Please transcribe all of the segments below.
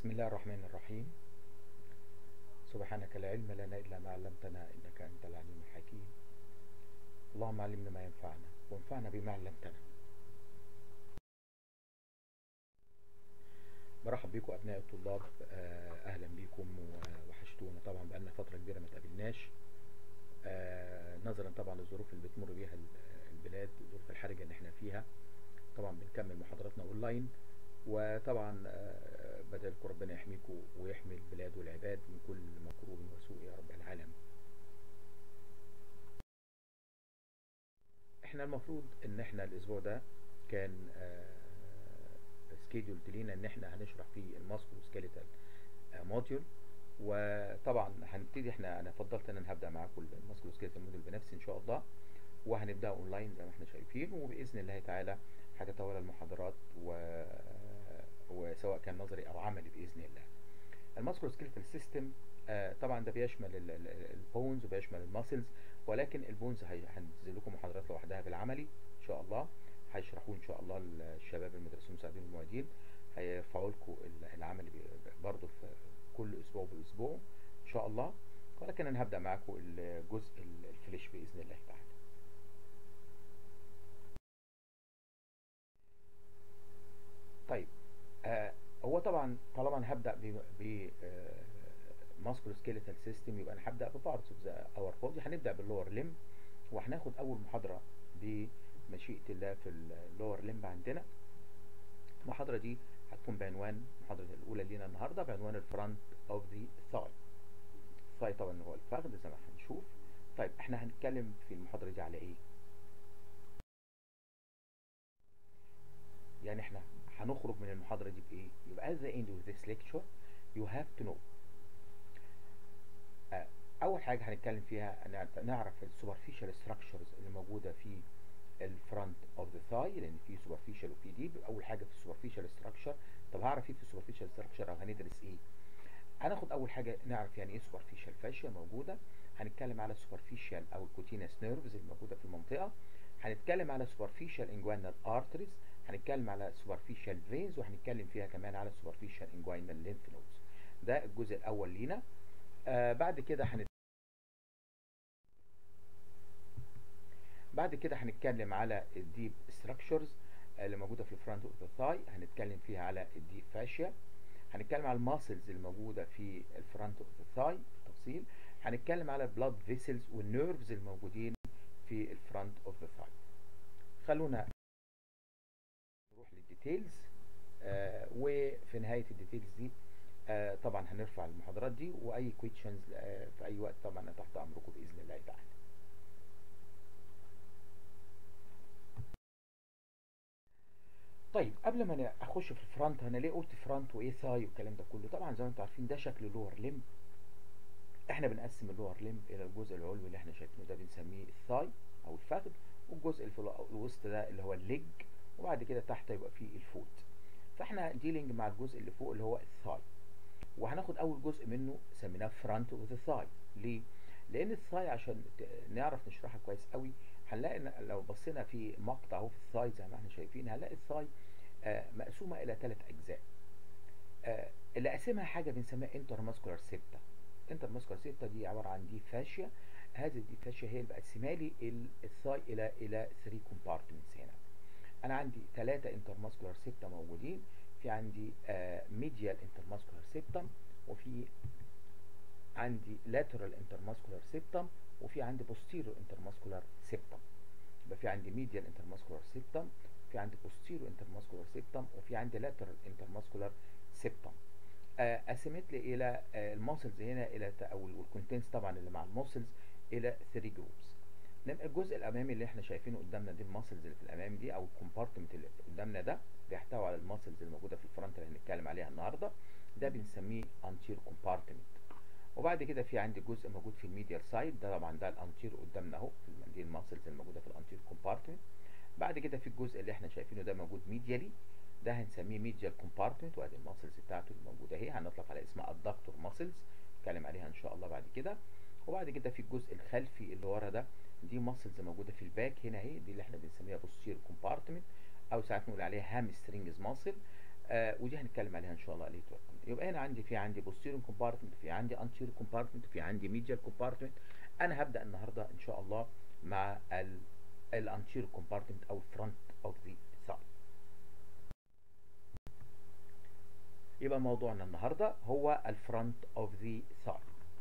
بسم الله الرحمن الرحيم سبحانك لا علم لنا إلا ما علمتنا إنك أنت العليم الحكيم اللهم علمنا ما ينفعنا وانفعنا بما علمتنا مرحب بكم أبناء الطلاب آه، أهلا بكم وحشتونا طبعا بقالنا فترة كبيرة ما تقابلناش آه، نظرا طبعا للظروف اللي بتمر بيها البلاد الظروف الحرجة اللي احنا فيها طبعا بنكمل محاضراتنا اونلاين وطبعا آه، بدعيلكم ربنا يحميكم ويحمي البلاد والعباد من كل مكروه وسوء يا رب العالم احنا المفروض ان احنا الاسبوع ده كان سكيدول لينا ان احنا هنشرح فيه الماسكو سكيليتال موديول وطبعا هنبتدي احنا انا فضلت ان انا هبدا معاكم الماسكو سكيليتال موديول بنفسي ان شاء الله وهنبدا اونلاين زي ما احنا شايفين وباذن الله تعالى هتتوالى المحاضرات و... وسواء كان نظري او عملي باذن الله الماسكولو سكيلتال سيستم آه طبعا ده بيشمل البونز وبيشمل الماسلز ولكن البونز هنزل لكم محاضرات لوحدها بالعملي ان شاء الله هيشرحوه ان شاء الله الشباب المدرسين المساعدين المعيدين هيرفعوا لكم العملي برضه في كل اسبوع باسبوع ان شاء الله ولكن انا هبدا معاكم الجزء الفليش باذن الله تعالى طيب آه هو طبعا طالما انا هبدا ب ماسكولو سكيليتال سيستم يبقى انا هبدا ببارتس اوف ذا اور بودي هنبدا باللور ليم وهناخد اول محاضره بمشيئه الله في اللور ليم عندنا المحاضره دي هتكون بعنوان المحاضره الاولى لينا النهارده بعنوان الفرونت اوف ذا ثاي الثاي طبعا هو الفخذ زي ما هنشوف طيب احنا هنتكلم في المحاضره دي على ايه يعني احنا هنخرج من المحاضرة دي بإيه؟ يبقى at the end of this lecture you have to know آه أول حاجة هنتكلم فيها نعرف السوبرفيشال ستراكشرز اللي موجودة في الفرونت اوف ذا ثاي لأن في سوبرفيشال وفي ديب أول حاجة في السوبرفيشال ستراكشر طب هعرف ايه في السوبرفيشال ستراكشر أو هندرس ايه؟ هناخد أول حاجة نعرف يعني ايه سوبرفيشال فاشيا موجودة هنتكلم على السوبرفيشال أو الكوتينس نيرفز الموجودة في المنطقة هنتكلم على سوبرفيشال انجوانال ارتريز هنتكلم على سوبرفيشال فينز وهنتكلم فيها كمان على سوبرفيشال انجوانال لينف نودز ده الجزء الاول لينا آه بعد كده هنت... بعد كده هنتكلم على الديب ستراكشرز اللي موجوده في الفرونت اوف ذا ثاي هنتكلم فيها على الديب فاشيا هنتكلم على الماسلز الموجوده في الفرونت اوف ذا ثاي بالتفصيل هنتكلم على البلاد فيسلز والنيرفز الموجودين في الفرونت اوف ذا ثاي خلونا نروح للديتيلز آه وفي نهايه الديتيلز دي آه طبعا هنرفع المحاضرات دي واي كويشنز آه في اي وقت طبعا تحت امركم باذن الله تعالى طيب قبل ما اخش في الفرونت انا ليه قلت فرونت وايه ثاي والكلام ده كله طبعا زي ما انتم عارفين ده شكل لور ليم احنا بنقسم اللور ليم الى الجزء العلوي اللي احنا شايفينه ده بنسميه الثاي او الفخذ والجزء اللي في الوسط ده اللي هو الليج وبعد كده تحت يبقى فيه الفوت فاحنا ديلينج مع الجزء اللي فوق اللي هو الثاي وهناخد اول جزء منه سميناه فرونت اوف ذا ثاي ليه لان الثاي عشان نعرف نشرحها كويس قوي هنلاقي لو بصينا في مقطع اهو في الثاي زي ما احنا شايفين هنلاقي الثاي آه مقسومه الى ثلاث اجزاء آه اللي قاسمها حاجه بنسميها انترماسكولار سيبتا انترماسكولار سيبتا دي عباره عن دي فاشيا هذه الدي فاشيا هي اللي مقسمه لي الثاي الى الى 3 كومبارتمنتس هنا انا عندي ثلاثة انترماسكولار سيبتا موجودين في عندي ميديال انترماسكولار سيبتم وفي عندي لاترال انترماسكولار سيبتم وفي عندي بوستيرو انترماسكولار سيبتم يبقى في عندي ميديال انترماسكولار سيبتم في عندي بوستيرو انترماسكولار سيبتم وفي عندي لاترال انترماسكولار سيبتم قسمت لي الى الماسلز هنا الى او الكونتنتس طبعا اللي مع الماسلز الى 3 جروبس الجزء الامامي اللي احنا شايفينه قدامنا دي الماسلز اللي في الامام دي او الكومبارتمنت اللي قدامنا ده بيحتوي على الماسلز الموجوده في الفرونت اللي هنتكلم عليها النهارده ده بنسميه انتير كومبارتمنت وبعد كده في عندي جزء موجود في الميديال سايد ده طبعا ده الانتير قدامنا اهو دي الماسلز الموجوده في الانتير كومبارتمنت بعد كده في الجزء اللي احنا شايفينه ده موجود ميديالي ده هنسميه ميديال كومبارتمنت وادي الماسلز بتاعته الموجوده اهي هنطلق على اسمها الدكتور ماسلز نتكلم عليها ان شاء الله بعد كده وبعد كده في الجزء الخلفي اللي ورا ده دي ماسلز موجوده في الباك هنا اهي دي اللي احنا بنسميها بوستير كومبارتمنت او ساعات نقول عليها هامسترينجز ماسل آه ودي هنتكلم عليها ان شاء الله ليتر يبقى هنا عندي في عندي posterior compartment في عندي anterior compartment في عندي medial compartment انا هبدا النهارده ان شاء الله مع ال الانتيريور compartment او الفرونت اوف ذا ثاي يبقى موضوعنا النهارده هو الفرونت اوف ذا ثاي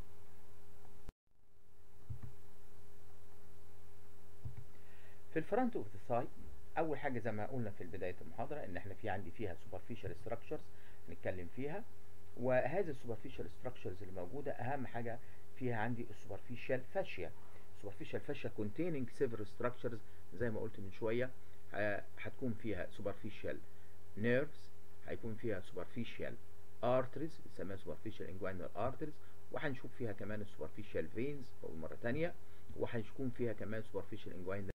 في الفرونت اوف ذا ثاي اول حاجه زي ما قلنا في بدايه المحاضره ان احنا في عندي فيها superficial structures نتكلم فيها وهذه السوبرفيشال ستراكشرز اللي موجوده اهم حاجه فيها عندي السوبرفيشال فاشيا superficial fascia containing several structures زي ما قلت من شويه هتكون فيها superficial nerves هيكون فيها superficial arteries بنسميها superficial inguinal arteries وهنشوف فيها كمان السوبرفيشال فينز اول مره ثانيه وهيكون فيها كمان superficial inguinal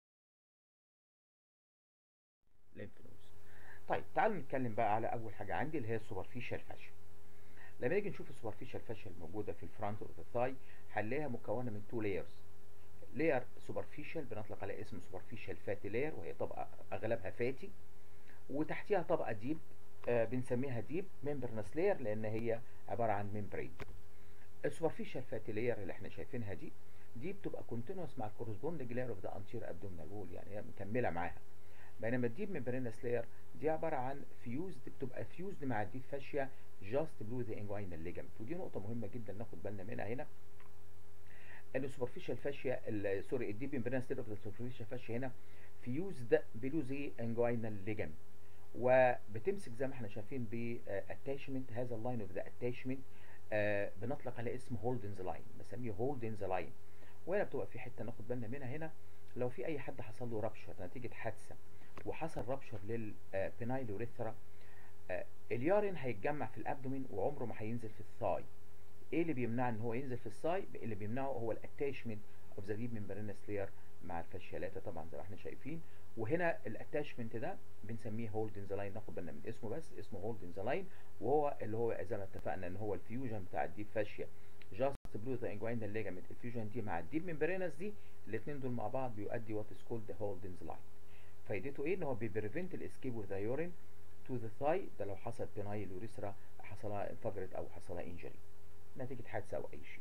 lymph nodes طيب تعالوا نتكلم بقى على اول حاجه عندي اللي هي السوبرفيشال فاشيا لما نيجي نشوف السوبرفيشال فاشيا الموجوده في الفرونت اوف ذا ثاي هنلاقيها مكونه من تو لايرز لاير سوبرفيشال بنطلق عليها اسم سوبرفيشال فاتي لاير وهي طبقه اغلبها فاتي وتحتيها طبقه ديب آه بنسميها ديب ممبرنس لاير لان هي عباره عن ممبرين السوبرفيشال فاتي لاير اللي احنا شايفينها دي دي بتبقى كونتينوس مع الكورسبوندنج لاير اوف ذا انتير ابدومينال وول يعني هي مكمله معاها بينما الديب ممبرينس لاير دي عباره عن فيوزد بتبقى فيوزد مع الديب فاشيا جاست بلو ذا انجوينال ليجامنت ودي نقطه مهمه جدا ناخد بالنا منها هنا ان السوبرفيشال فاشيا سوري الديب ممبرينس لاير اوف ذا سوبرفيشال فاشيا هنا فيوزد بلو ذا انجوينال ليجامنت وبتمسك زي ما احنا شايفين باتاشمنت هذا اللاين اوف ذا اتاشمنت بنطلق عليه اسم هولدنز لاين بسميه هولدنز لاين وهنا بتبقى في حته ناخد بالنا منها هنا لو في اي حد حصل له رابشر نتيجه حادثه وحصل رابشر للبينايل يوريثرا اليارين هيتجمع في الابدومين وعمره ما هينزل في الثاي ايه اللي بيمنع ان هو ينزل في الثاي اللي بيمنعه هو الاتاشمنت اوف ذا ديب ممبرينس لاير مع الفاشيالاتا طبعا زي ما احنا شايفين وهنا الاتاشمنت ده بنسميه هولدنز لاين ناخد بالنا من اسمه بس اسمه هولدنز لاين وهو اللي هو زي ما اتفقنا ان هو الفيوجن بتاع الديب فاشيا جاست بلو ذا انجوينال ليجامنت الفيوجن دي مع الديب ممبرينس دي الاثنين دول مع بعض بيؤدي وات از كولد هولدنز لاين فايدته ايه ان هو بيبريفنت الاسكيب اوف ذا يورين تو ذا ثاي ده لو حصل بينايل يوريثرا حصلها انفجرت او حصلها انجري نتيجه حادثه او اي شيء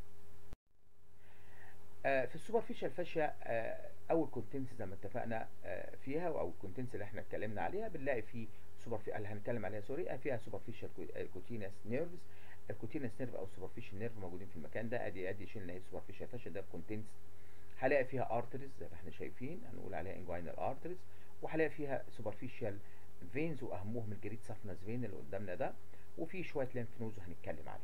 آه في السوبرفيشال فاشيا آه اول كونتنتس زي ما اتفقنا آه فيها او الكونتنتس اللي احنا اتكلمنا عليها بنلاقي في سوبر اللي هنتكلم عليها سوري فيها سوبرفيشال كوتينس نيرفز الكوتينس نيرف او السوبرفيشال نيرف موجودين في المكان ده ادي ادي شلنا السوبرفيشال فاشيا ده الكونتنتس هلاقي فيها ارتريز زي ما احنا شايفين هنقول عليها انجوينال ارتريز وهلاقي فيها سوبرفيشال فينز واهمهم الجريد سافنس فين اللي قدامنا ده وفي شويه ليمف نودز هنتكلم عليه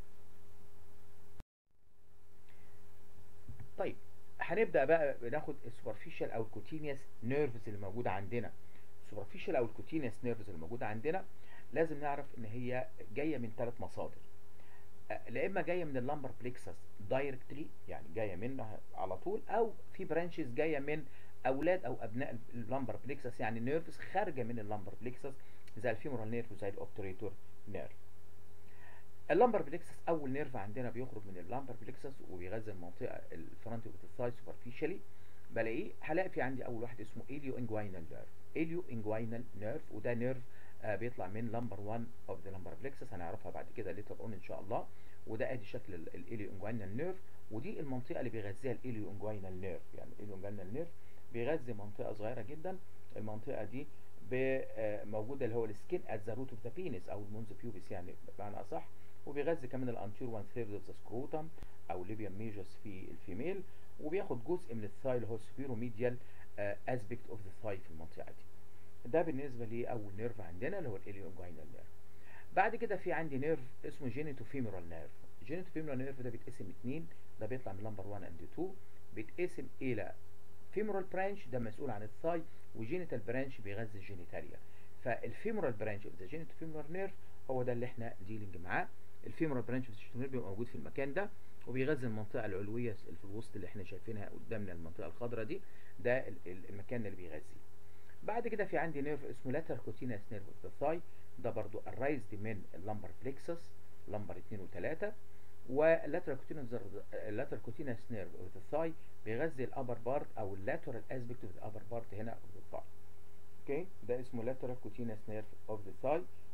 طيب هنبدا بقى ناخد السوبرفيشال او الكوتينيوس نيرفز اللي موجوده عندنا السوبرفيشال او الكوتينيوس نيرفز اللي موجوده عندنا لازم نعرف ان هي جايه من ثلاث مصادر لا اما جايه من اللامبر بليكسس دايركتلي يعني جايه منها على طول او في برانشز جايه من اولاد او ابناء اللامبر بليكسس يعني نيرفز خارجه من اللامبر بليكسس زي الفيمورال نيرف وزي الاوبتوريتور نيرف اللامبر بليكسس اول نيرف عندنا بيخرج من اللامبر بليكسس وبيغذي المنطقه الفرونت اوف الثاي سوبرفيشالي بلاقيه هلاقي في عندي اول واحد اسمه اليو انجوينال نيرف اليو انجوينال نيرف وده نيرف آه بيطلع من لمبر 1 اوف ذا لمبر بليكسس هنعرفها بعد كده ليتر اون ان شاء الله وده ادي شكل الاليو انجوينال نيرف ودي المنطقه اللي بيغذيها الاليو انجوينال نيرف يعني الاليو انجوينال نيرف بيغذي منطقه صغيره جدا المنطقه دي موجوده اللي هو السكين ات ذا روت اوف ذا بينس او المونز بيوبيس يعني بمعنى اصح وبيغذي كمان الانتير 1 ثيرد اوف ذا سكروتم او ليبيان ميجوس في الفيميل وبياخد جزء من الثاي اللي هو سبيرو ميديال اسبكت اوف ذا ثاي في المنطقه دي ده بالنسبه لاول نيرف عندنا اللي هو الاليو انجوينال نيرف بعد كده في عندي نيرف اسمه جينيتو فيمورال نيرف جينيتو فيمورال نيرف ده بيتقسم اتنين ده بيطلع من لمبر 1 اند 2 بيتقسم الى فيمورال برانش ده مسؤول عن الثاي وجينيتال برانش بيغذي الجينيتاليا فالفيمورال برانش اوف ذا جينيتو فيمورال نيرف هو ده اللي احنا ديلينج معاه الفيمورال برانش اوف ذا جينيتال نيرف بيبقى موجود في المكان ده وبيغذي المنطقه العلويه اللي في الوسط اللي احنا شايفينها قدامنا المنطقه الخضراء دي ده المكان اللي بيغذيه بعد كده في عندي نيرف اسمه لاتر كوتينس نيرف اوف ذا ثاي ده برضو الرايزد من اللمبر بليكسس لمبر 2 و3 واللاتر كوتينس اللاتر كوتينس نيرف اوف ذا ثاي بيغذي الابر بارت او اللاترال اسبكت اوف ذا ابر بارت هنا اوف ذا ثاي اوكي ده اسمه لاتر كوتينس نيرف اوف ذا ثاي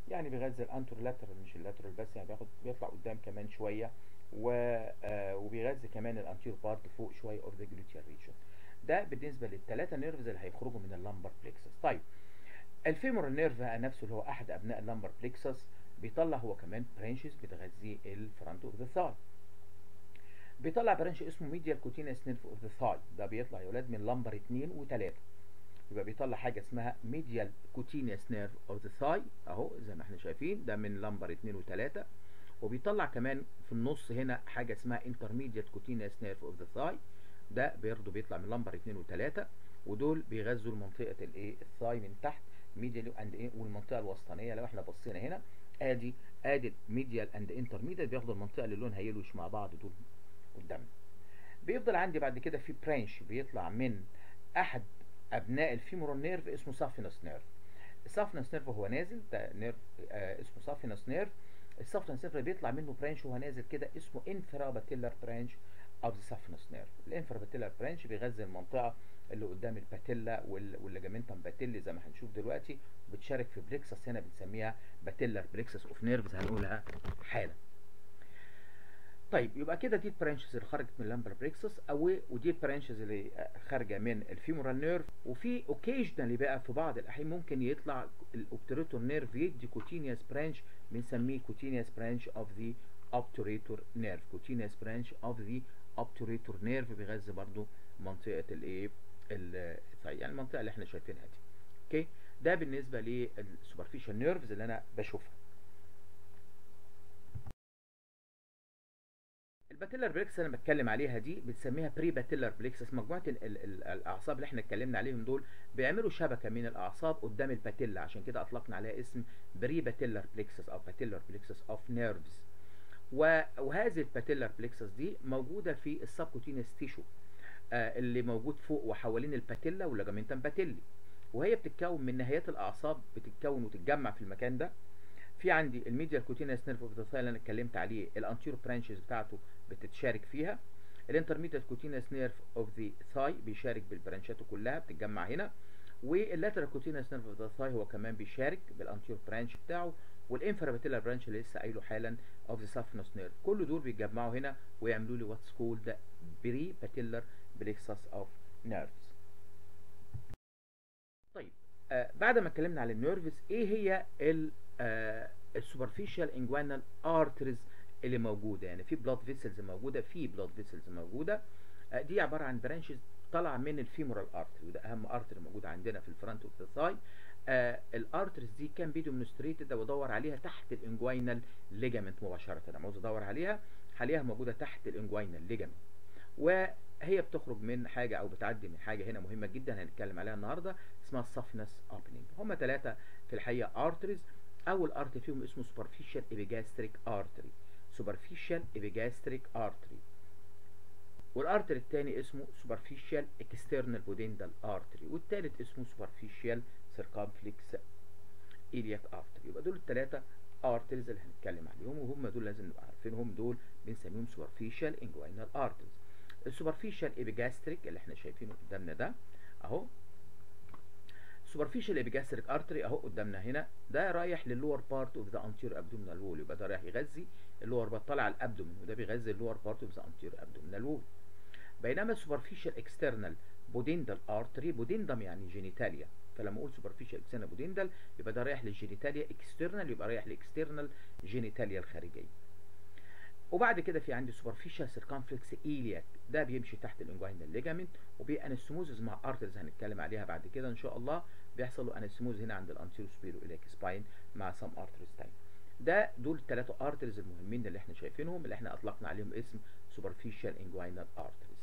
يعني بيغذي الانتر لاترال مش اللاترال بس يعني بياخد بيطلع قدام كمان شويه و آه وبيغذي كمان الانتير بارت فوق شويه اوف ذا جلوتيال ريجن ده بالنسبه للثلاثه نيرفز اللي هيخرجوا من اللامبر بليكسس طيب الفيمورال نيرف نفسه اللي هو احد ابناء اللامبر بليكسس بيطلع هو كمان برانشز بتغذي الفرونت اوف ذا ثاي بيطلع برانش اسمه ميديال كوتينس نيرف اوف ذا ثاي ده بيطلع يا ولاد من لامبر 2 و3 يبقى بيطلع حاجه اسمها ميديال كوتينس نيرف اوف ذا ثاي اهو زي ما احنا شايفين ده من لامبر 2 و3 وبيطلع كمان في النص هنا حاجه اسمها انترميديت كوتينس نيرف اوف ذا ثاي ده برضه بيطلع من لامبر 2 و3 ودول بيغذوا المنطقه الايه الثاي من تحت ميديال اند ايه والمنطقه الوسطانيه لو احنا بصينا هنا ادي ادي ميديال اند انترميديت بياخدوا المنطقه اللي لونها يلوش مع بعض دول قدامنا بيفضل عندي بعد كده في برانش بيطلع من احد ابناء الفيمورال نيرف اسمه سافينس نيرف السافينس نيرف هو نازل ده نيرف آه اسمه سافينس نيرف السافينس نيرف بيطلع منه برانش وهو نازل كده اسمه انفراباتيلر برانش اوف ذا سافينس نيرف الانفراباتيلر برانش بيغذي المنطقه اللي قدام الباتيلا والليجامنتم باتيلي زي ما هنشوف دلوقتي بتشارك في بريكسس هنا بنسميها باتيلر بريكسس اوف نيرفز هنقولها حالا طيب يبقى كده دي البرانشز اللي خرجت من اللامبر بريكسس او ودي البرانشز اللي خارجه من الفيمورال نيرف وفي اوكيجنالي بقى في بعض الاحيان ممكن يطلع الاوبتريتور نيرف يدي كوتينيوس برانش بنسميه كوتينيوس برانش اوف ذا اوبتوريتور نيرف كوتينيوس برانش اوف ذا اوبتوريتور نيرف بيغذي برضو منطقه الايه يعني المنطقه اللي احنا شايفينها دي اوكي ده بالنسبه للسوبرفيشال نيرفز اللي انا بشوفها الباتيلر بريكس اللي انا بتكلم عليها دي بنسميها بري باتيلر بريكسس مجموعه ال ال ال الاعصاب اللي احنا اتكلمنا عليهم دول بيعملوا شبكه من الاعصاب قدام الباتيلا عشان كده اطلقنا عليها اسم بري باتيلر بريكسس او باتيلر بريكسس اوف نيرفز وهذه الباتيلر بريكسس دي موجوده في السبكوتينس تيشو آه اللي موجود فوق وحوالين الباتيلا واللاجامنتم باتيلي وهي بتتكون من نهايات الاعصاب بتتكون وتتجمع في المكان ده في عندي الميديال كوتينس نيرف اوف ذا ثاي اللي انا اتكلمت عليه الانتيرو برانشز بتاعته بتتشارك فيها الانترميديت كوتينس نيرف اوف ذا ثاي بيشارك بالبرانشاته كلها بتتجمع هنا واللاترال كوتينس نيرف اوف ذا ثاي هو كمان بيشارك بالانتيرو برانش بتاعه والانفراباتيلر برانش اللي لسه قايله حالا اوف ذا سافنس نيرف كل دول بيتجمعوا هنا ويعملوا لي واتس كولد بري باتيلر بليكسس اوف نيرفز طيب آه بعد ما اتكلمنا على النيرفز ايه هي ال آه السوبرفيشال انجوانال ارتريز اللي موجوده يعني في بلاد فيسلز موجوده في بلاد فيسلز موجوده آه دي عباره عن برانشز طالعه من الفيمورال ارتري وده اهم ارتري موجود عندنا في الفرونت اوف ذا ثاي آه الارتريز دي كان بي ديمونستريتد وادور عليها تحت الانجوينال ليجامنت مباشره انا عاوز ادور عليها حاليا موجوده تحت الانجوينال ليجامنت وهي بتخرج من حاجه او بتعدي من حاجه هنا مهمه جدا هنتكلم عليها النهارده اسمها السفنس اوبننج هم ثلاثه في الحقيقه ارتريز اول ارتري فيهم اسمه سوبرفيشال ايبيجاستريك ارتري سوبرفيشال ايبيجاستريك ارتري والارتري الثاني اسمه سوبرفيشال اكسترنال بوديندال ارتري والثالث اسمه سوبرفيشال سيركمفلكس ايلياك ارتري يبقى دول الثلاثه ارتريز اللي هنتكلم عليهم وهم دول لازم نبقى عارفينهم دول بنسميهم سوبرفيشال انجوينال ارتريز السوبرفيشال ايبيجاستريك اللي احنا شايفينه قدامنا ده اهو سوبرفيشال ايبيجاستريك ارتري اهو قدامنا هنا ده رايح للور بارت اوف ذا انتير ابدومينال وول يبقى ده رايح يغذي اللور بارت طالع على الابدومين وده بيغذي اللور بارت اوف ذا انتير ابدومينال وول بينما السوبرفيشال اكسترنال بوديندال ارتري بوديندم يعني جينيتاليا فلما اقول سوبرفيشال اكسترنال بوديندال يبقى ده رايح للجينيتاليا اكسترنال يبقى رايح لاكسترنال جينيتاليا الخارجيه وبعد كده في عندي سوبرفيشال سيركمفلكس ايلياك ده بيمشي تحت الانجوينال ليجامنت وبيبقى انستموزز مع ارترز هنتكلم عليها بعد كده ان شاء الله بيحصل له انستموز هنا عند الانتيرو سبيرو اليك سباين مع سام ارترز تاني ده دول الثلاثه ارترز المهمين اللي احنا شايفينهم اللي احنا اطلقنا عليهم اسم سوبرفيشال انجوينال ارترز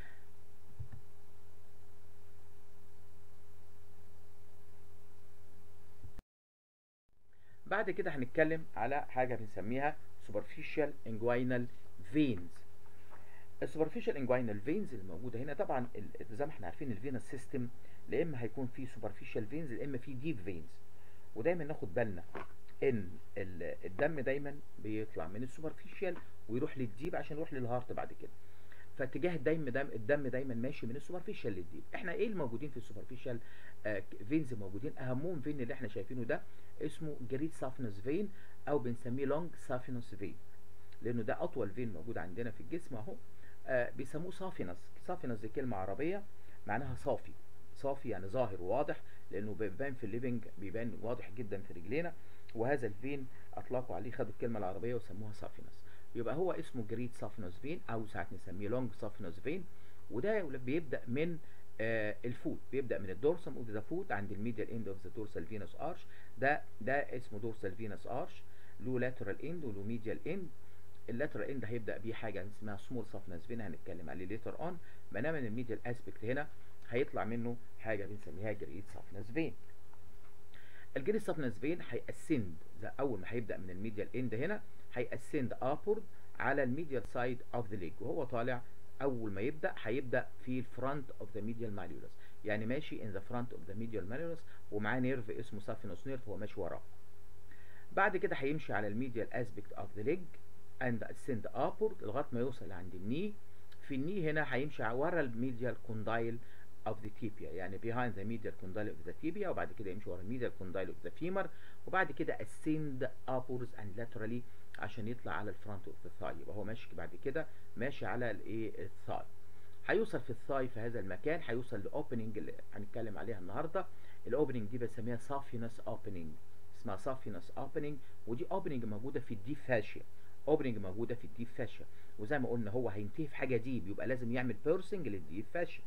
بعد كده هنتكلم على حاجه بنسميها superficial inguinal veins السوبرفيشال انجوينال فينز اللي موجوده هنا طبعا زي ما احنا عارفين الفينس سيستم لا اما هيكون فيه سوبرفيشال فينز لا اما فيه ديب فينز ودايما ناخد بالنا ان الدم دايما بيطلع من السوبرفيشال ويروح للديب عشان يروح للهارت بعد كده فاتجاه الدم دم الدم دايما ماشي من السوبرفيشال للديب احنا ايه الموجودين في السوبرفيشال آه فينز موجودين اهمهم فين اللي احنا شايفينه ده اسمه جريد سافنس فين او بنسميه لونج سافنس فين لانه ده اطول فين موجود عندنا في الجسم اهو آه بيسموه صافينس صافينس دي كلمه عربيه معناها صافي صافي يعني ظاهر وواضح لانه بيبان في الليفنج بيبان واضح جدا في رجلينا وهذا الفين اطلقوا عليه خدوا الكلمه العربيه وسموها صافينس يبقى هو اسمه جريد صافينوس فين او ساعات نسميه لونج صافينوس فين وده بيبدا من آه الفوت بيبدا من الدورسم اوف ذا فوت عند الميديال اند اوف ذا دورسال فينوس ارش ده ده اسمه دورسال فينوس ارش له لاترال اند وله ميديال اند اللاترال اند هيبدا بيه حاجه اسمها سمول صافينوس فين هنتكلم عليه ليتر اون بينما الميديال اسبكت هنا هيطلع منه حاجه بنسميها جريد صافينوس فين الجريد صافينوس فين هيأسند اول ما هيبدا من الميديال اند هنا هيأسند ابورد على الميديال سايد اوف ذا ليج وهو طالع اول ما يبدا هيبدا في الفرونت اوف ذا ميديال ماليولس يعني ماشي ان ذا فرونت اوف ذا ميديال ماليولس ومعاه نيرف اسمه سافينوس نيرف هو ماشي وراه بعد كده هيمشي على الميديال اسبكت اوف ذا ليج اند اسند ابورد لغايه ما يوصل عند الني في الني هنا هيمشي ورا الميديال كوندايل of the tibia يعني behind the medial condyle of the tibia وبعد كده يمشي ورا الميديال condyle of the femur وبعد كده ascend upwards and laterally عشان يطلع على الفرونت اوف ذا ثاي يبقى هو ماشي بعد كده ماشي على الايه الثاي هيوصل في الثاي في هذا المكان هيوصل لاوبننج اللي هنتكلم عليها النهارده الاوبننج دي بسميها صافينس اوبننج اسمها صافينس اوبننج ودي اوبننج موجوده في الديب فاشيا اوبننج موجوده في الديب فاشيا وزي ما قلنا هو هينتهي في حاجه ديب يبقى لازم يعمل بيرسنج للديب فاشيا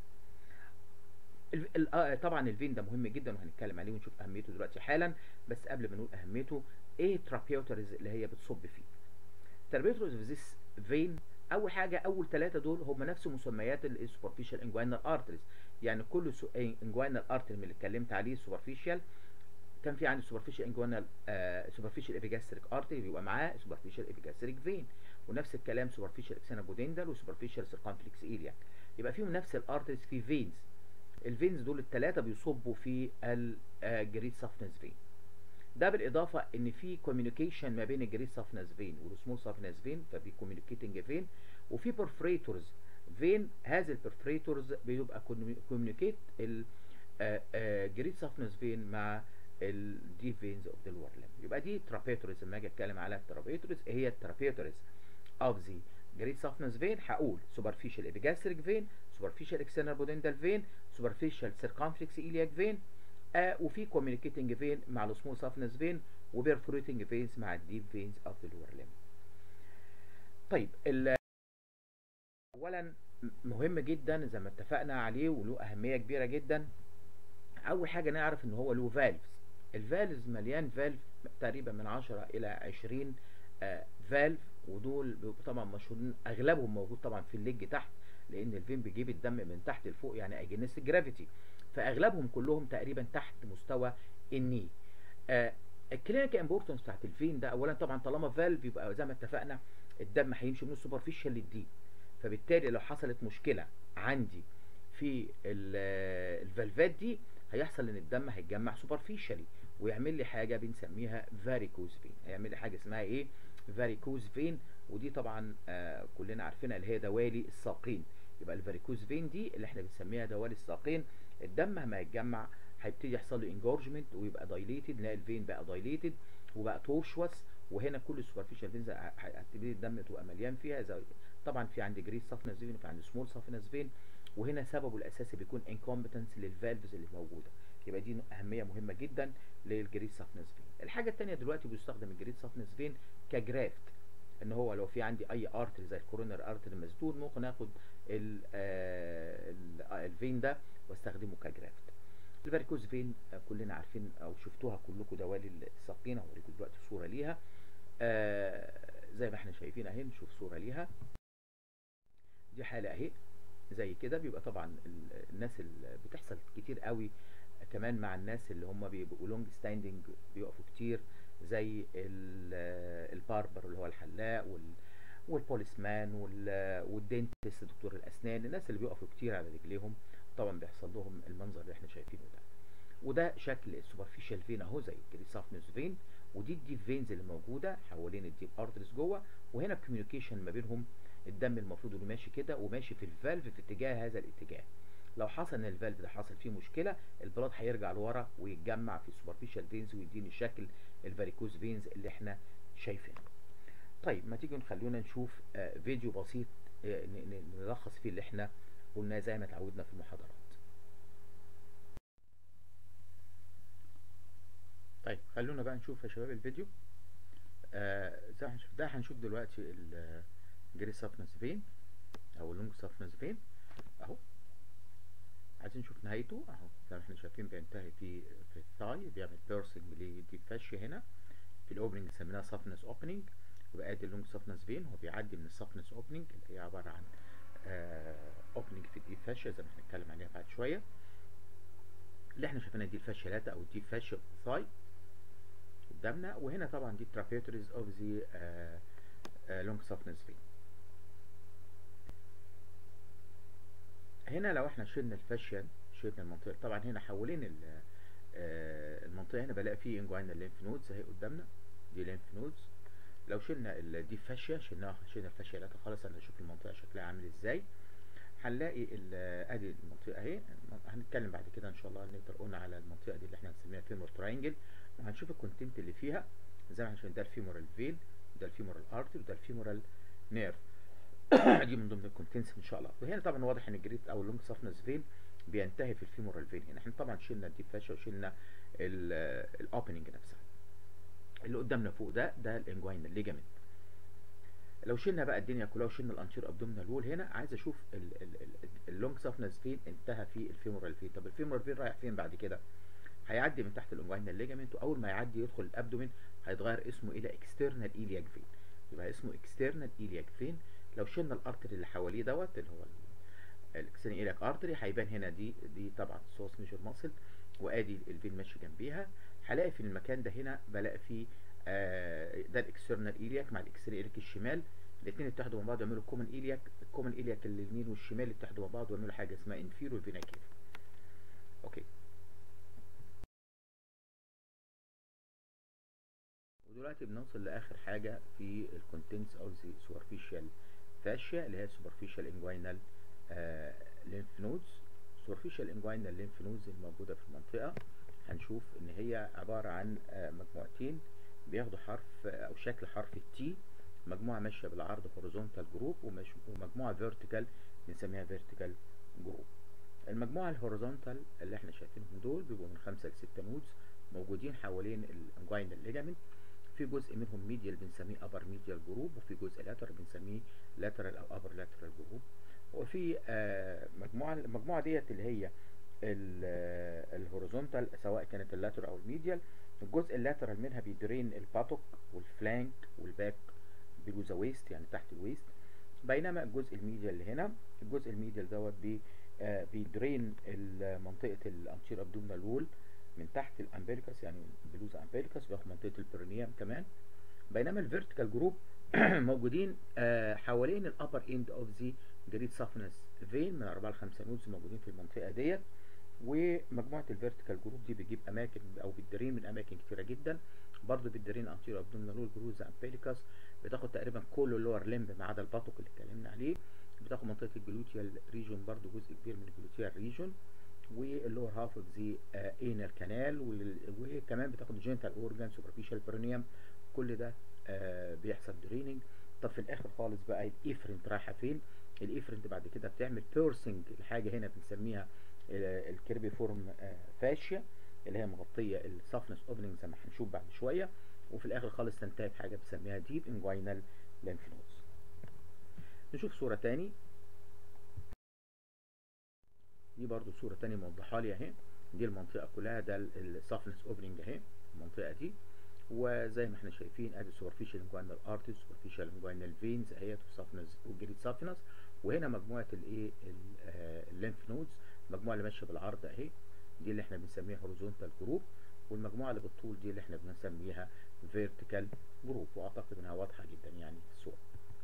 طبعا الفين ده مهم جدا وهنتكلم عليه ونشوف اهميته دلوقتي حالا بس قبل ما نقول اهميته ايه ترابيوترز اللي هي بتصب فيه ترابيوترز في ذيس فين اول حاجه اول ثلاثه دول هم نفس مسميات السوبرفيشال انجوينال ارتريز يعني كل انجوينال ارتري من اللي اتكلمت عليه سوبرفيشال كان في عندي سوبرفيشال انجوينال سوبرفيشال ايبيجاستريك ارتري بيبقى معاه سوبرفيشال ايبيجاستريك فين ونفس الكلام سوبرفيشال اكسينابوديندال وسوبرفيشال سيركمفلكس ايليا يبقى فيهم نفس الارتريز في فينز الفينز دول الثلاثه بيصبوا في الجريد سافنس فين ده بالاضافه ان في كوميونيكيشن ما بين الجريد سافنس فين والسمول سافنس فين ففي كوميونيكيتنج فين وفي برفريتورز فين هذه البرفريتورز بيبقى كوميونيكيت الجريد سافنس فين مع الديب فينز اوف ذا لور ليم يبقى دي ترابيتورز لما اجي اتكلم على الترابيتورز هي الترابيتورز اوف ذا جريد سافنس فين هقول سوبرفيشال ايبيجاستريك فين سوبرفيشال اكسترنال بودنتال فين سوبرفيشال سيركمفلكس ايلياك فين آه وفي كوميونيكيتنج فين مع السمول سافنس فين وبيرفوريتنج فينز مع الديب فينز اوف ذا لور ليم طيب اولا مهم جدا زي ما اتفقنا عليه وله اهميه كبيره جدا اول حاجه نعرف ان هو له فالفز الفالفز مليان فالف تقريبا من 10 الى 20 آه فالف ودول طبعا مشهورين اغلبهم موجود طبعا في الليج تحت لان الفين بيجيب الدم من تحت لفوق يعني اجنس جرافيتي فاغلبهم كلهم تقريبا تحت مستوى الني آه الكلينيك امبورتنس بتاعت الفين ده اولا طبعا طالما فالف يبقى زي ما اتفقنا الدم هيمشي من السوبرفيشال للديب فبالتالي لو حصلت مشكله عندي في الفالفات دي هيحصل ان الدم هيتجمع سوبرفيشالي ويعمل لي حاجه بنسميها فاريكوز فين هيعمل لي حاجه اسمها ايه فاريكوز فين ودي طبعا آه كلنا عارفينها اللي هي دوالي الساقين يبقى الفاريكوز فين دي اللي احنا بنسميها دوالي الساقين الدم لما يتجمع هيبتدي يحصل له انجورجمنت ويبقى دايليتد نلاقي الفين بقى دايليتد وبقى تورشوس وهنا كل السوبرفيشال فينز هتبتدي الدم تبقى مليان فيها زي طبعا في عندي جريس سافنس فين وفي عندي سمول سافنس فين وهنا سببه الاساسي بيكون انكومبتنس للفالفز اللي موجوده يبقى دي اهميه مهمه جدا للجريس سافنس فين الحاجه الثانيه دلوقتي بيستخدم الجريس سافنس فين كجرافت ان هو لو في عندي اي ارتري زي الكورونر ارتري مسدود ممكن اخد الفين ده واستخدمه كجرافت الفاريكوز فين كلنا عارفين او شفتوها كلكم دوالي الساقين هوريكم دلوقتي صوره ليها زي ما احنا شايفين اهي نشوف صوره ليها دي حاله اهي زي كده بيبقى طبعا الناس اللي بتحصل كتير قوي كمان مع الناس اللي هم بيبقوا لونج ستاندنج بيقفوا كتير زي الباربر اللي هو الحلاق وال والبوليسمان والدينتست دكتور الاسنان الناس اللي بيقفوا كتير على رجليهم طبعا بيحصل لهم المنظر اللي احنا شايفينه ده وده شكل السوبرفيشال فين اهو زي الجريسافنس فين ودي الديب فينز اللي موجوده حوالين الديب ارتريز جوه وهنا الكوميونيكيشن ما بينهم الدم المفروض انه ماشي كده وماشي في الفالف في اتجاه هذا الاتجاه لو حصل ان الفالف ده حصل فيه مشكله البلاد هيرجع لورا ويتجمع في السوبرفيشال فينز ويديني شكل الفاريكوز فينز اللي احنا شايفينه طيب ما تيجي نخلونا نشوف آه فيديو بسيط آه نلخص فيه اللي احنا قلناه زي ما اتعودنا في المحاضرات طيب خلونا بقى نشوف يا شباب الفيديو آه زي ما هنشوف ده هنشوف دلوقتي الجري سافنس فين او اللونج سافنس فين اهو عايزين نشوف نهايته اهو زي ما احنا شايفين بينتهي في في الثاي بيعمل بيرسنج لدي فاشية هنا في الاوبننج سميناها سافنس اوبننج يبقى ادي اللونج سافنس فين هو بيعدي من السافنس اوبننج اللي هي عباره عن اوبننج في الدي فاشية زي ما احنا هنتكلم عليها بعد شويه اللي احنا شايفينها دي الفاشية لاتا او الدي فاشية ثاي قدامنا وهنا طبعا دي trapetories of the uh, uh, long softness vein هنا لو احنا شلنا الفاشيان شلنا المنطقه طبعا هنا حوالين المنطقه هنا بلاقي فيه انجوينا الليمف نودز اهي قدامنا دي ليمف نودز لو شلنا دي فاشيا شلناها شلنا الفاشيا لا خلاص انا اشوف المنطقه شكلها عامل ازاي هنلاقي ادي المنطقه اهي هنتكلم بعد كده ان شاء الله نقدر قلنا على المنطقه دي اللي احنا هنسميها فيمور تراينجل وهنشوف الكونتنت اللي فيها زي ما احنا ده الفيمورال فين ده الفيمورال ارتري وده الفيمورال نيرف دي من ضمن الكونتنتس ان شاء الله وهنا طبعا واضح ان الجريت او اللونج سافنس فين بينتهي في الفيمورال فين هنا احنا طبعا شلنا الديب فاشا وشلنا الاوبننج نفسها اللي قدامنا فوق ده ده الانجوينال ليجامنت لو شلنا بقى الدنيا كلها وشلنا الانتير ابدومينال وول هنا عايز اشوف اللونج سافنس فين انتهى في الفيمورال فين طب الفيمورال فين رايح فين بعد كده هيعدي من تحت الانجوينال ليجامنت واول ما يعدي يدخل الابدومين هيتغير اسمه الى اكسترنال ايلياك فين يبقى اسمه اكسترنال ايلياك فين لو شلنا الارتري اللي حواليه دوت اللي هو الاكسترنال ايلياك ارتري هيبان هنا دي دي طبعا سوس ميجر ماسل وادي الفين ماشي جنبيها هلاقي في المكان ده هنا بلاقي فيه آه ده الاكسترنال ايلياك مع الاكسترنال ايلياك الشمال الاثنين اتحدوا مع بعض يعملوا كومن ايلياك الكومن ايلياك اليمين والشمال اتحدوا مع بعض ويعملوا حاجه اسمها انفيرو فينا كيف اوكي ودلوقتي بنوصل لاخر حاجه في الكونتنتس اوف ذا سوبرفيشال فاشيا اللي هي سوبرفيشال انجوينال ليمف نودز سوبرفيشال انجوينال ليمف نودز الموجوده في المنطقه هنشوف ان هي عباره عن آه مجموعتين بياخدوا حرف او شكل حرف التي مجموعه ماشيه بالعرض هوريزونتال جروب ومجموعه فيرتيكال بنسميها فيرتيكال جروب المجموعه الهوريزونتال اللي احنا شايفينهم دول بيبقوا من خمسة لستة نودز موجودين حوالين الانجوينال ليجامنت في جزء منهم ميديال بنسميه ابر ميديال جروب وفي جزء لاترال بنسميه لاترال او ابر لاترال جروب وفي آه مجموعه المجموعه ديت اللي هي الهوريزونتال سواء كانت اللاترال او الميديال الجزء اللاترال منها بيدرين الباتوك والفلانك والباك بلو ذا ويست يعني تحت الويست بينما الجزء الميديال اللي هنا الجزء الميديال دوت بي آه بيدرين منطقه الانتير ابدومينال وول من تحت الامبيريكاس يعني بلوزا امبيريكاس بياخد منطقه البرينيوم كمان بينما الفيرتيكال جروب موجودين آه حوالين الابر اند اوف ذا جريد سافنس فين من 4 ل 5 نودز موجودين في المنطقه ديت ومجموعه الفيرتيكال جروب دي بتجيب اماكن او بتدرين من اماكن كتيره جدا برضه بتدرين انتيرو ابدومينال وول بلوزا امبيريكاس بتاخد تقريبا كل اللور لمب ما عدا الباتوك اللي اتكلمنا عليه بتاخد منطقه الجلوتيال ريجون برضه جزء كبير من الجلوتيال ريجون واللور هاف اوف ذا انال كانال وكمان بتاخد الجينيتال اورجان سوبرفيشال برينيوم كل ده آه بيحصل دريننج طب في الاخر خالص بقى الايفرنت رايحه فين الايفرنت بعد كده بتعمل بيرسنج الحاجه هنا بنسميها الكيربي فورم آه فاشيا اللي هي مغطيه السافنس اوبننج زي ما هنشوف بعد شويه وفي الاخر خالص تنتهي بحاجه بنسميها ديب انجوينال ليمف نودز نشوف صوره تاني دي برضو صورة تانية موضحة لي اهي دي المنطقة كلها ده السافنس اوبننج اهي المنطقة دي وزي ما احنا شايفين ادي سوبرفيشال انجوينال ارتس سوبرفيشال انجوينال فينز اهيت وسافنس وجريد سافنس وهنا مجموعة الايه الليمف نودز المجموعة اللي ماشية بالعرض اهي دي اللي احنا بنسميها هوريزونتال جروب والمجموعة اللي بالطول دي اللي احنا بنسميها فيرتيكال جروب واعتقد انها واضحة جدا يعني في الصورة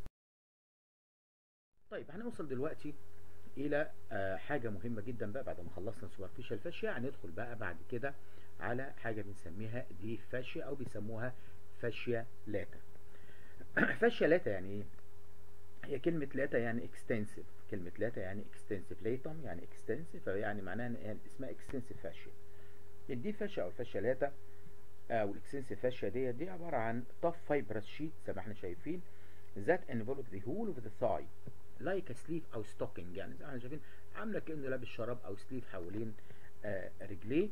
طيب هنوصل دلوقتي الى آه حاجه مهمه جدا بقى بعد ما خلصنا سوبرفيشال فاشيا هندخل بقى بعد كده على حاجه بنسميها دي فاشيا او بيسموها فاشيا لاتا فاشيا لاتا يعني ايه هي كلمة لاتا يعني اكستنسيف كلمة لاتا يعني اكستنسيف ليتم يعني اكستنسيف يعني معناها ان هي اسمها اكستنسيف فاشيا دي فاشيا او الفاشيا لاتا او الاكستنسيف فاشيا دي دي عبارة عن tough fibrous sheet زي ما احنا شايفين that envelop the whole of the thigh like a sleeve او stocking يعني زي ما احنا شايفين عاملة كأنه لابس شراب او سليف حوالين آه رجليه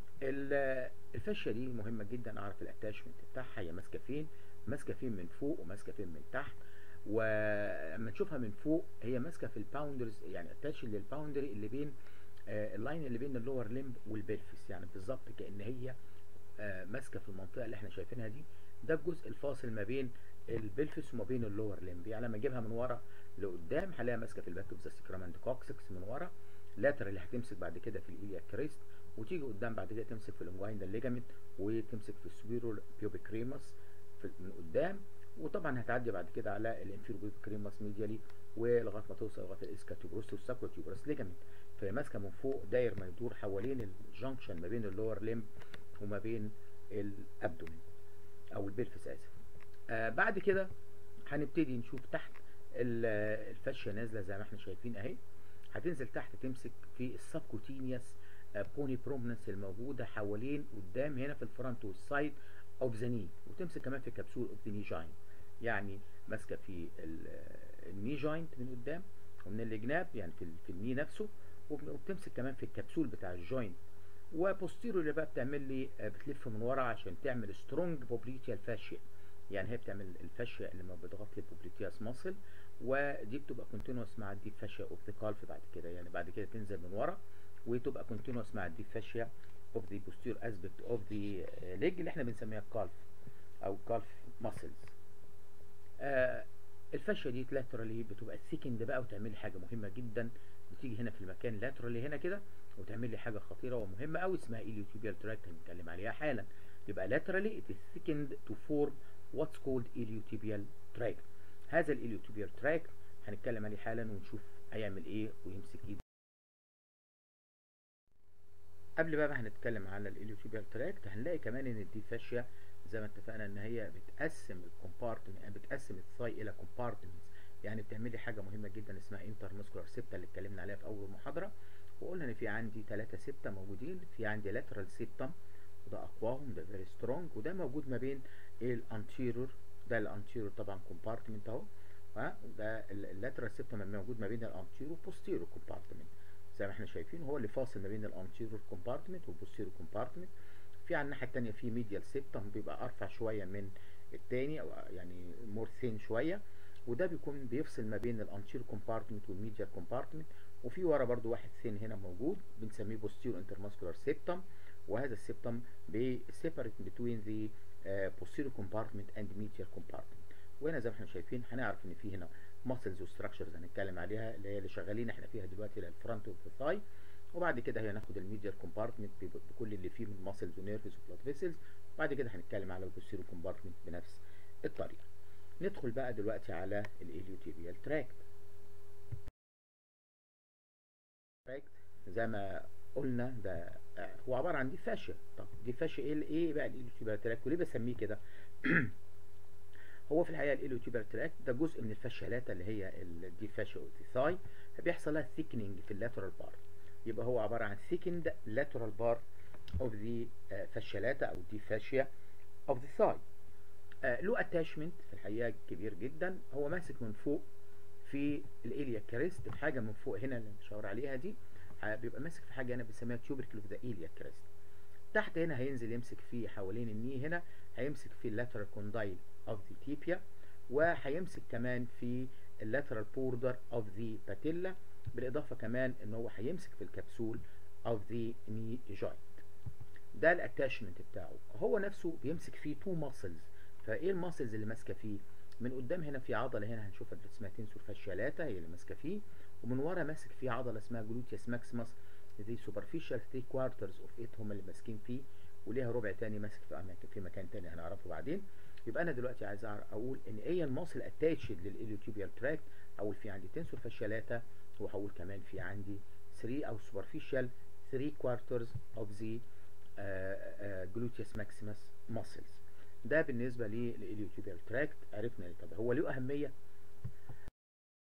الفاشيا دي مهمة جدا اعرف الاتاشمنت بتاعها هي ماسكة فين ماسكة فين من فوق وماسكة فين من تحت ولما تشوفها من فوق هي ماسكه في الباوندرز يعني اتاشن للباوندري اللي بين آه اللاين اللي بين اللور ليمب والبلفس يعني بالظبط كان هي آه ماسكه في المنطقه اللي احنا شايفينها دي ده الجزء الفاصل ما بين البلفس وما بين اللور ليمب يعني لما اجيبها من ورا لقدام هلاقيها ماسكه في الباك اوف ذا سكرامنت كوكسكس من ورا لاتر اللي هتمسك بعد كده في الايليا كريست وتيجي قدام بعد كده تمسك في الانجويندال ليجامنت وتمسك في السبيرو بيوبيك ريمس من قدام وطبعا هتعدي بعد كده على الانفيرو كريماس ميديالي ولغايه ما توصل لغايه الاسكاتوبروس والساكروتيوبروس ليجامنت فهي ماسكه من فوق داير ما يدور حوالين الجنكشن ما بين اللور ليمب وما بين الابدومين او البلفس اسف آه بعد كده هنبتدي نشوف تحت الفاشيه نازله زي ما احنا شايفين اهي هتنزل تحت تمسك في السبكوتينيوس بوني برومنس الموجوده حوالين قدام هنا في الفرونت والسايد اوف ذا ني وتمسك كمان في كبسول اوف ذا ني جاينت يعني ماسكه في الني جاينت من قدام ومن الجناب يعني في, في الني نفسه وبتمسك كمان في الكبسول بتاع الجوينت وبوستيرو اللي بقى بتعمل لي بتلف من ورا عشان تعمل سترونج بوبليتيال فاشيا يعني هي بتعمل الفاشيا اللي ما بتغطي البوبليتياس ماسل ودي بتبقى كونتينوس مع الديب فاشيا اوف ذا كالف بعد كده يعني بعد كده تنزل من ورا وتبقى كونتينوس مع الديب فاشيا اوف ذا posterior aspect اوف ذا ليج اللي احنا بنسميها الكالف او كالف ماسلز آه الفاشيه دي لاترالي بتبقى سيكند بقى وتعمل لي حاجه مهمه جدا بتيجي هنا في المكان لاترالي هنا كده وتعمل لي حاجه خطيره ومهمه قوي اسمها iliotibial tract هنتكلم عليها حالا يبقى laterally it is thickened to form what's called iliotibial tract هذا الاليوتيبيال tract هنتكلم عليه حالا ونشوف هيعمل ايه ويمسك ايه قبل بقى ما هنتكلم على الاليوتيبيال تراكت هنلاقي كمان ان دي فاشيا زي ما اتفقنا ان هي بتقسم الكومبارتمنت يعني بتقسم الثاي الى كومبارتمنتس يعني بتعمل لي حاجه مهمه جدا اسمها انتر ماسكولار سيبتا اللي اتكلمنا عليها في اول محاضره وقلنا ان في عندي ثلاثه سيبتا موجودين في عندي لاترال سيبتم وده اقواهم ده فيري سترونج وده موجود ما بين الانتيرور ده الانتيرور طبعا كومبارتمنت اهو ها ده اللاترال سيبتم موجود ما بين الانتيرور بوستيرور كومبارتمنت زي ما احنا شايفين هو اللي فاصل ما بين الانتيرور كومبارتمنت والبوستيرور كومبارتمنت في على الناحيه الثانيه في ميديال سيبتم بيبقى ارفع شويه من الثاني او يعني مور ثين شويه وده بيكون بيفصل ما بين الانتيرور كومبارتمنت والميديال كومبارتمنت وفي ورا برضو واحد ثين هنا موجود بنسميه بوستيرور انترماسكولار سيبتم وهذا السيبتم بيسيبريت بتوين ذا بوستيرور كومبارتمنت اند ميديال كومبارتمنت وهنا زي ما احنا شايفين هنعرف ان في هنا ماسلز وستراكشرز هنتكلم عليها اللي هي اللي شغالين احنا فيها دلوقتي اللي الفرونت والثاي وبعد كده هناخد الميديال كومبارتمنت بكل اللي فيه من ماسلز ونيرفز وبلاد فيسلز وبعد كده هنتكلم على البوستيرو كومبارتمنت بنفس الطريقه ندخل بقى دلوقتي على الاليوتيبيال تراكت تراكت زي ما قلنا ده هو عباره عن دي فاشيا طب دي فاشيا ايه ايه بقى الاليوتيبيال تراكت وليه بسميه كده هو في الحقيقه الاليوتيبيال تراكت ده جزء من الفاشيالات اللي هي الدي فاشيا ثاي فبيحصل لها ثيكنينج في اللاترال بارت يبقى هو عباره عن thickened lateral part of the فاشيالاتا او دي فاشيا of the thigh له اتاشمنت في الحقيقه كبير جدا هو ماسك من فوق في الاليا كريست في حاجه من فوق هنا اللي بنشاور عليها دي بيبقى ماسك في حاجه هنا بنسميها tubercle of the iliac crest تحت هنا هينزل يمسك في حوالين الني هنا هيمسك في اللاترال كوندايل of the tibia وهيمسك كمان في اللاترال بوردر of the patella بالاضافه كمان ان هو هيمسك في الكبسول of the knee joint ده الاتاشمنت بتاعه هو نفسه بيمسك فيه تو ماسلز فايه الماسلز اللي ماسكه فيه من قدام هنا في عضله هنا هنشوفها اسمها تنسور فاشيالاتا هي اللي ماسكه فيه ومن ورا ماسك فيه عضله اسمها جلوتيوس ماكسيمس دي سوبرفيشال 3 كوارترز اوف 8 هم اللي ماسكين فيه وليها ربع تاني ماسك في اماكن في مكان تاني هنعرفه بعدين يبقى انا دلوقتي عايز اقول ان ايه الماسل اتاتشد للاليوتيبيال تراكت اقول في عندي تنسور فاشيالاتا وهقول كمان في عندي 3 او superficial 3 quarters of the uh, uh, gluteus maximus muscles ده بالنسبة للإليوتيبيال تراكت عرفنا طب هو له أهمية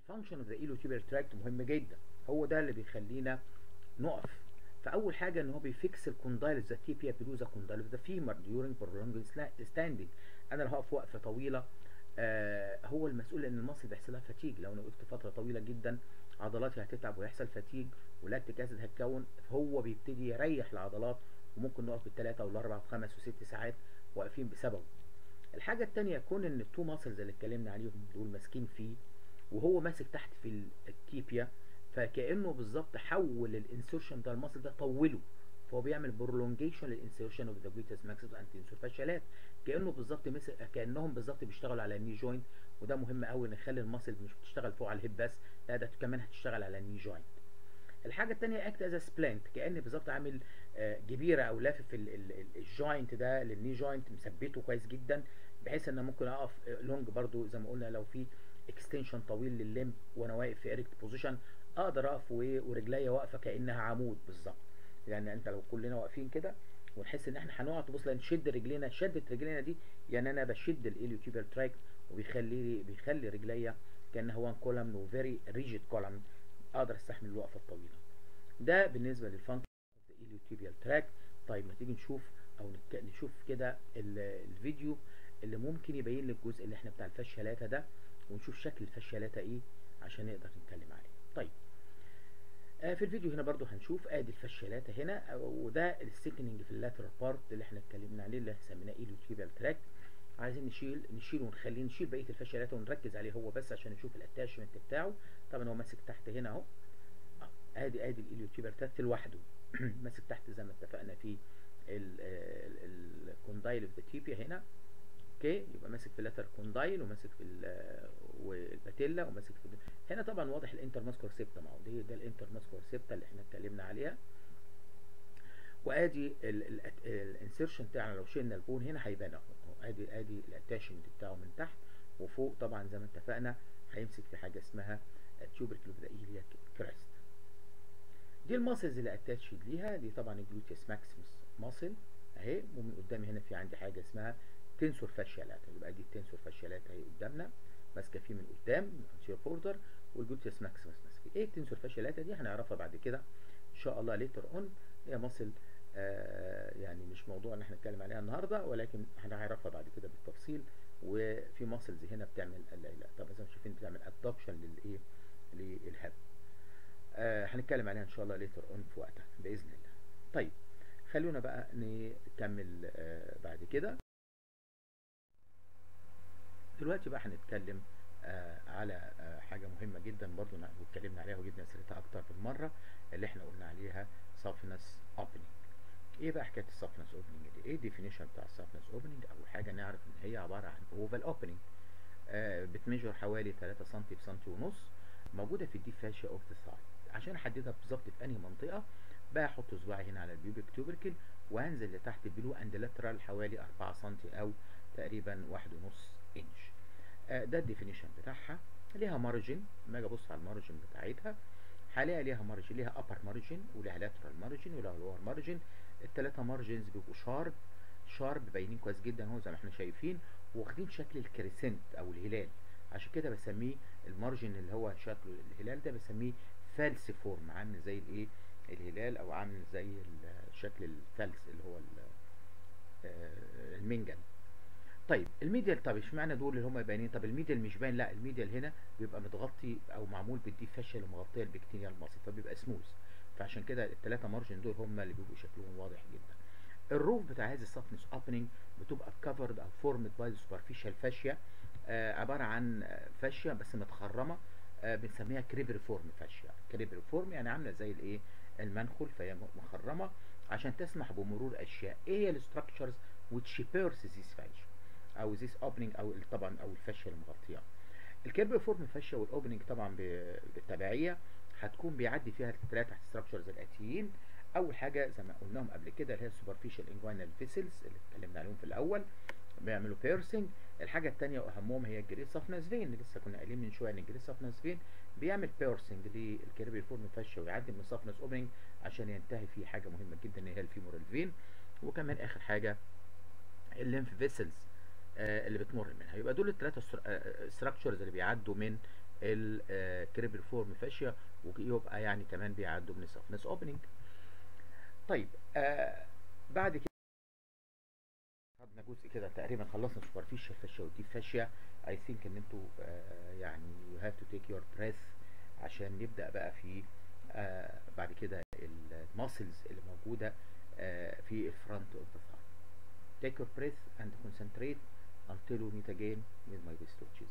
الفانكشن اوف ذا ايلوتيبر تراكت مهم جدا هو ده اللي بيخلينا نقف فاول حاجه ان هو بيفكس الكوندايل ذا تيبيا بيلوزا كوندايل اوف ذا فيمر ديورنج prolonged ستاندنج انا لو هقف وقفه طويله آه هو المسؤول ان المصل بيحصل لها فتيج لو انا وقفت فتره طويله جدا عضلاتي هتتعب ويحصل فتيج ولاكتيك اسيد هتكون فهو بيبتدي يريح العضلات وممكن نقف بالثلاثه والاربع والخمس وست ساعات واقفين بسببه الحاجه الثانيه يكون ان التو ماسلز اللي اتكلمنا عليهم دول ماسكين فيه وهو ماسك تحت في التيبيا فكانه بالظبط حول الانسيرشن ده الماسل ده طوله فهو بيعمل برولونجيشن للانسيرشن اوف ذا جلوتس ماكسس انتنسور فاشلات كانه بالظبط مثل كانهم بالظبط بيشتغلوا على الني جوينت وده مهم قوي نخلي الماسل مش بتشتغل فوق على الهيب بس لا ده كمان هتشتغل على الني جوينت الحاجه الثانيه اكت از سبلانت كان بالظبط عامل جبيره او لافف الجوينت ده للني جوينت مثبته كويس جدا بحيث ان ممكن اقف لونج برضو زي ما قلنا لو في اكستنشن طويل لللم وانا واقف في اريكت بوزيشن اقدر اقف ورجليا واقفه كانها عمود بالظبط يعني انت لو كلنا واقفين كده ونحس ان احنا هنقع تبص نشد رجلينا شدت رجلينا دي يعني انا بشد الاليوتيبر تراك وبيخلي بيخلي رجليا كانها وان كولم وفيري ريجيد كولم اقدر استحمل الوقفه الطويله ده بالنسبه للفانكشن اوف ذا اليوتيبيال تراك طيب ما تيجي نشوف او نك... نشوف كده الفيديو اللي ممكن يبين لك الجزء اللي احنا بتاع الفشلاته ده ونشوف شكل الفشلاته ايه عشان نقدر نتكلم عليه طيب آه في الفيديو هنا برضو هنشوف ادي الفشلاته هنا وده السيكننج في اللاترال بارت اللي احنا اتكلمنا عليه اللي سميناه ايلوتيبيال تراك عايزين نشيل نشيله ونخليه نشيل بقيه الفشلاته ونركز عليه هو بس عشان نشوف الاتاشمنت بتاعه طبعا هو ماسك تحت هنا اهو ادي ادي الاليوتيبر تراك لوحده ماسك تحت زي ما اتفقنا في الكوندايل اوف ذا تيبيا هنا اوكي يبقى ماسك في اللاتر كوندايل وماسك في والباتيلا وماسك في هنا طبعا واضح الانتر ماسكور سيبتا ما هو دي ده الانتر ماسكور سيبتا اللي احنا اتكلمنا عليها وادي الانسيرشن بتاعنا لو شلنا البون هنا هيبان اهو ادي ادي الاتاشمنت بتاعه من تحت وفوق طبعا زي ما اتفقنا هيمسك في حاجه اسمها التيوبركل اوف ذا ايلياك كريست دي الماسلز اللي اتاتشد ليها دي طبعا الجلوتيوس ماكسيمس ماسل اهي ومن قدامي هنا في عندي حاجه اسمها تنسور فاشيالات يبقى دي التنسور فاشيالات اهي قدامنا ماسكه فيه من قدام الانتير بوردر والجلوتيوس ماكسيمس ماسكه ايه التنسور فاشيالات دي هنعرفها بعد كده ان شاء الله ليتر اون هي ماسل آه يعني مش موضوع ان احنا نتكلم عليها النهارده ولكن هنعرفها بعد كده بالتفصيل وفي ماسلز هنا بتعمل طب زي ما شايفين بتعمل ادوبشن للايه للهب آه هنتكلم عليها ان شاء الله ليتر اون في وقتها باذن الله طيب خلونا بقى نكمل آه بعد كده دلوقتي بقى هنتكلم آه على آه حاجه مهمه جدا برضو واتكلمنا عليها وجبنا سيرتها اكتر من مره اللي احنا قلنا عليها softness opening ايه بقى حكايه السوفتنس اوبننج دي ايه الديفينيشن بتاع السوفتنس اوبننج اول حاجه نعرف ان هي عباره عن اوفال اوبننج آه بتميجر حوالي 3 سم في سم ونص موجوده في الديب فاشيا اوف ذا ثاي عشان احددها بالظبط في انهي منطقه بحط صباعي هنا على البيوبيك توبركل وهنزل لتحت بلو اند لاترال حوالي 4 سم او تقريبا واحد ونص انش آه ده الديفينيشن بتاعها ليها مارجن لما اجي ابص على المارجن بتاعتها هلاقي ليها مارجن ليها ابر مارجن وليها لاترال مارجن وليها لور مارجن الثلاثه مارجنز بيبقوا شارب شارب باينين كويس جدا اهو زي ما احنا شايفين واخدين شكل الكريسنت او الهلال عشان كده بسميه المارجن اللي هو شكل الهلال ده بسميه فالس فورم عامل زي الايه الهلال او عامل زي شكل الفلس اللي هو المنجل طيب الميديال طب اشمعنى دول اللي هم باينين طب الميديال مش باين لا الميديال هنا بيبقى متغطي او معمول بالديب فاشيا اللي مغطيه البكتيريال ماسل فبيبقى سموث فعشان كده الثلاثه مارجن دول هم اللي بيبقوا شكلهم واضح جدا الروف بتاع هذه السفنس اوبننج بتبقى كفرد او فورمد باي سوبرفيشال فاشيا آه عباره عن فاشيا بس متخرمه آه بنسميها كريبر فورم فاشيا كريبر فورم يعني عامله زي الايه المنخل فهي مخرمه عشان تسمح بمرور اشياء ايه هي الستراكشرز which purse this fascia او this opening او طبعا او الفاشيا المغطيه الكيرب فورم فاشيا والاوبننج طبعا بالتبعيه هتكون بيعدي فيها الثلاثه ستراكشرز الاتيين اول حاجه زي ما قلناهم قبل كده اللي هي السوبرفيشال انجوينال فيسلز اللي اتكلمنا عليهم في الاول بيعملوا بيرسنج الحاجه الثانيه واهمهم هي الجريس سافنس فين اللي لسه كنا قايلين من شويه ان الجريس سافنس فين بيعمل بيرسنج للكيربي فورم فاشيا ويعدي من السافنس اوبننج عشان ينتهي في حاجه مهمه جدا هي الفيمورال فين وكمان اخر حاجه الليمف فيسلز آه اللي بتمر منها يبقى دول الثلاثه ستراكشرز اللي بيعدوا من الكريبل فاشيا ويبقى يعني كمان بيعدوا من السفنس اوبننج طيب آه بعد كده خدنا جزء كده تقريبا خلصنا سوبرفيشال فاشيا ودي فاشيا اي ثينك ان انتوا آه يعني يو هاف تو تيك يور بريث عشان نبدا بقى في آه بعد كده الماسلز اللي موجوده آه في الفرونت اوف ذا ثاي take your breath and concentrate until we meet again with my best wishes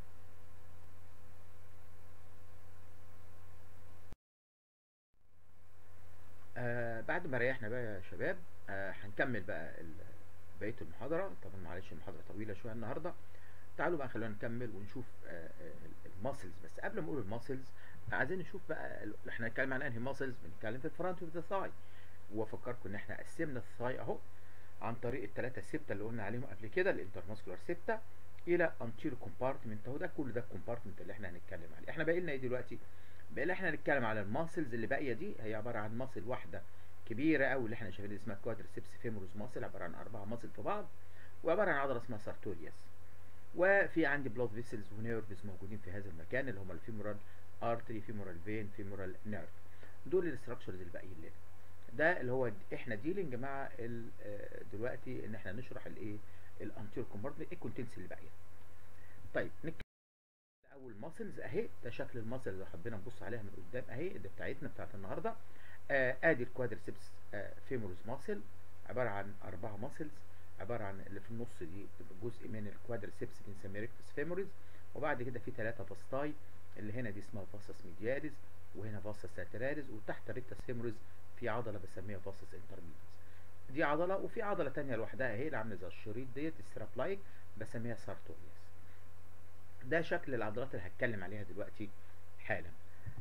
آه بعد ما ريحنا بقى يا شباب آه هنكمل بقى بقيه المحاضره طبعا معلش المحاضره طويله شويه النهارده تعالوا بقى خلونا نكمل ونشوف آه الماسلز بس قبل ما اقول الماسلز عايزين نشوف بقى احنا هنتكلم عن انهي ماسلز بنتكلم في الفرونت اوف ذا ثاي وافكركم ان احنا قسمنا الثاي اهو عن طريق الثلاثه سبته اللي قلنا عليهم قبل كده الانترماسكولار سبته الى انتيرو كومبارتمنت اهو ده كل ده الكومبارتمنت اللي احنا هنتكلم عليه احنا باقي لنا ايه دلوقتي باقي لنا احنا هنتكلم على الماسلز اللي باقيه دي هي عباره عن ماسل واحده كبيره قوي اللي احنا شايفين اسمها كوادرسيبس فيموروس ماسل عباره عن اربعه ماسل في بعض وعباره عن عضله اسمها سارتوريوس وفي عندي بلاد فيسلز ونيرفز موجودين في هذا المكان اللي هم الفيمورال ارتري فيمورال فين فيمورال نيرف دول الاستراكشرز الباقيين لنا ده اللي هو احنا ديلينج مع دلوقتي ان احنا نشرح الايه الانتير كومبارتمنت الكونتنتس اللي باقيه طيب نتكلم اول ماسلز اهي ده شكل الماسل اللي حبينا نبص عليها من قدام اهي دي بتاعتنا بتاعت النهارده آه ادي الكوادرسيبس آه فيموروس ماسل عباره عن اربعه ماسلز عباره عن اللي في النص دي جزء من الكوادرسيبس بنسميه ريكتس فيموريز وبعد كده في ثلاثه فاستاي اللي هنا دي اسمها فاسس ميدياليز وهنا فاسس لاتراليز وتحت الريكتس فيموريز في عضله بسميها فاسس انترميديس دي عضله وفي عضله ثانيه لوحدها اهي اللي عامله زي الشريط ديت ستراب لايك بسميها سارتوريوس ده شكل العضلات اللي هتكلم عليها دلوقتي حالا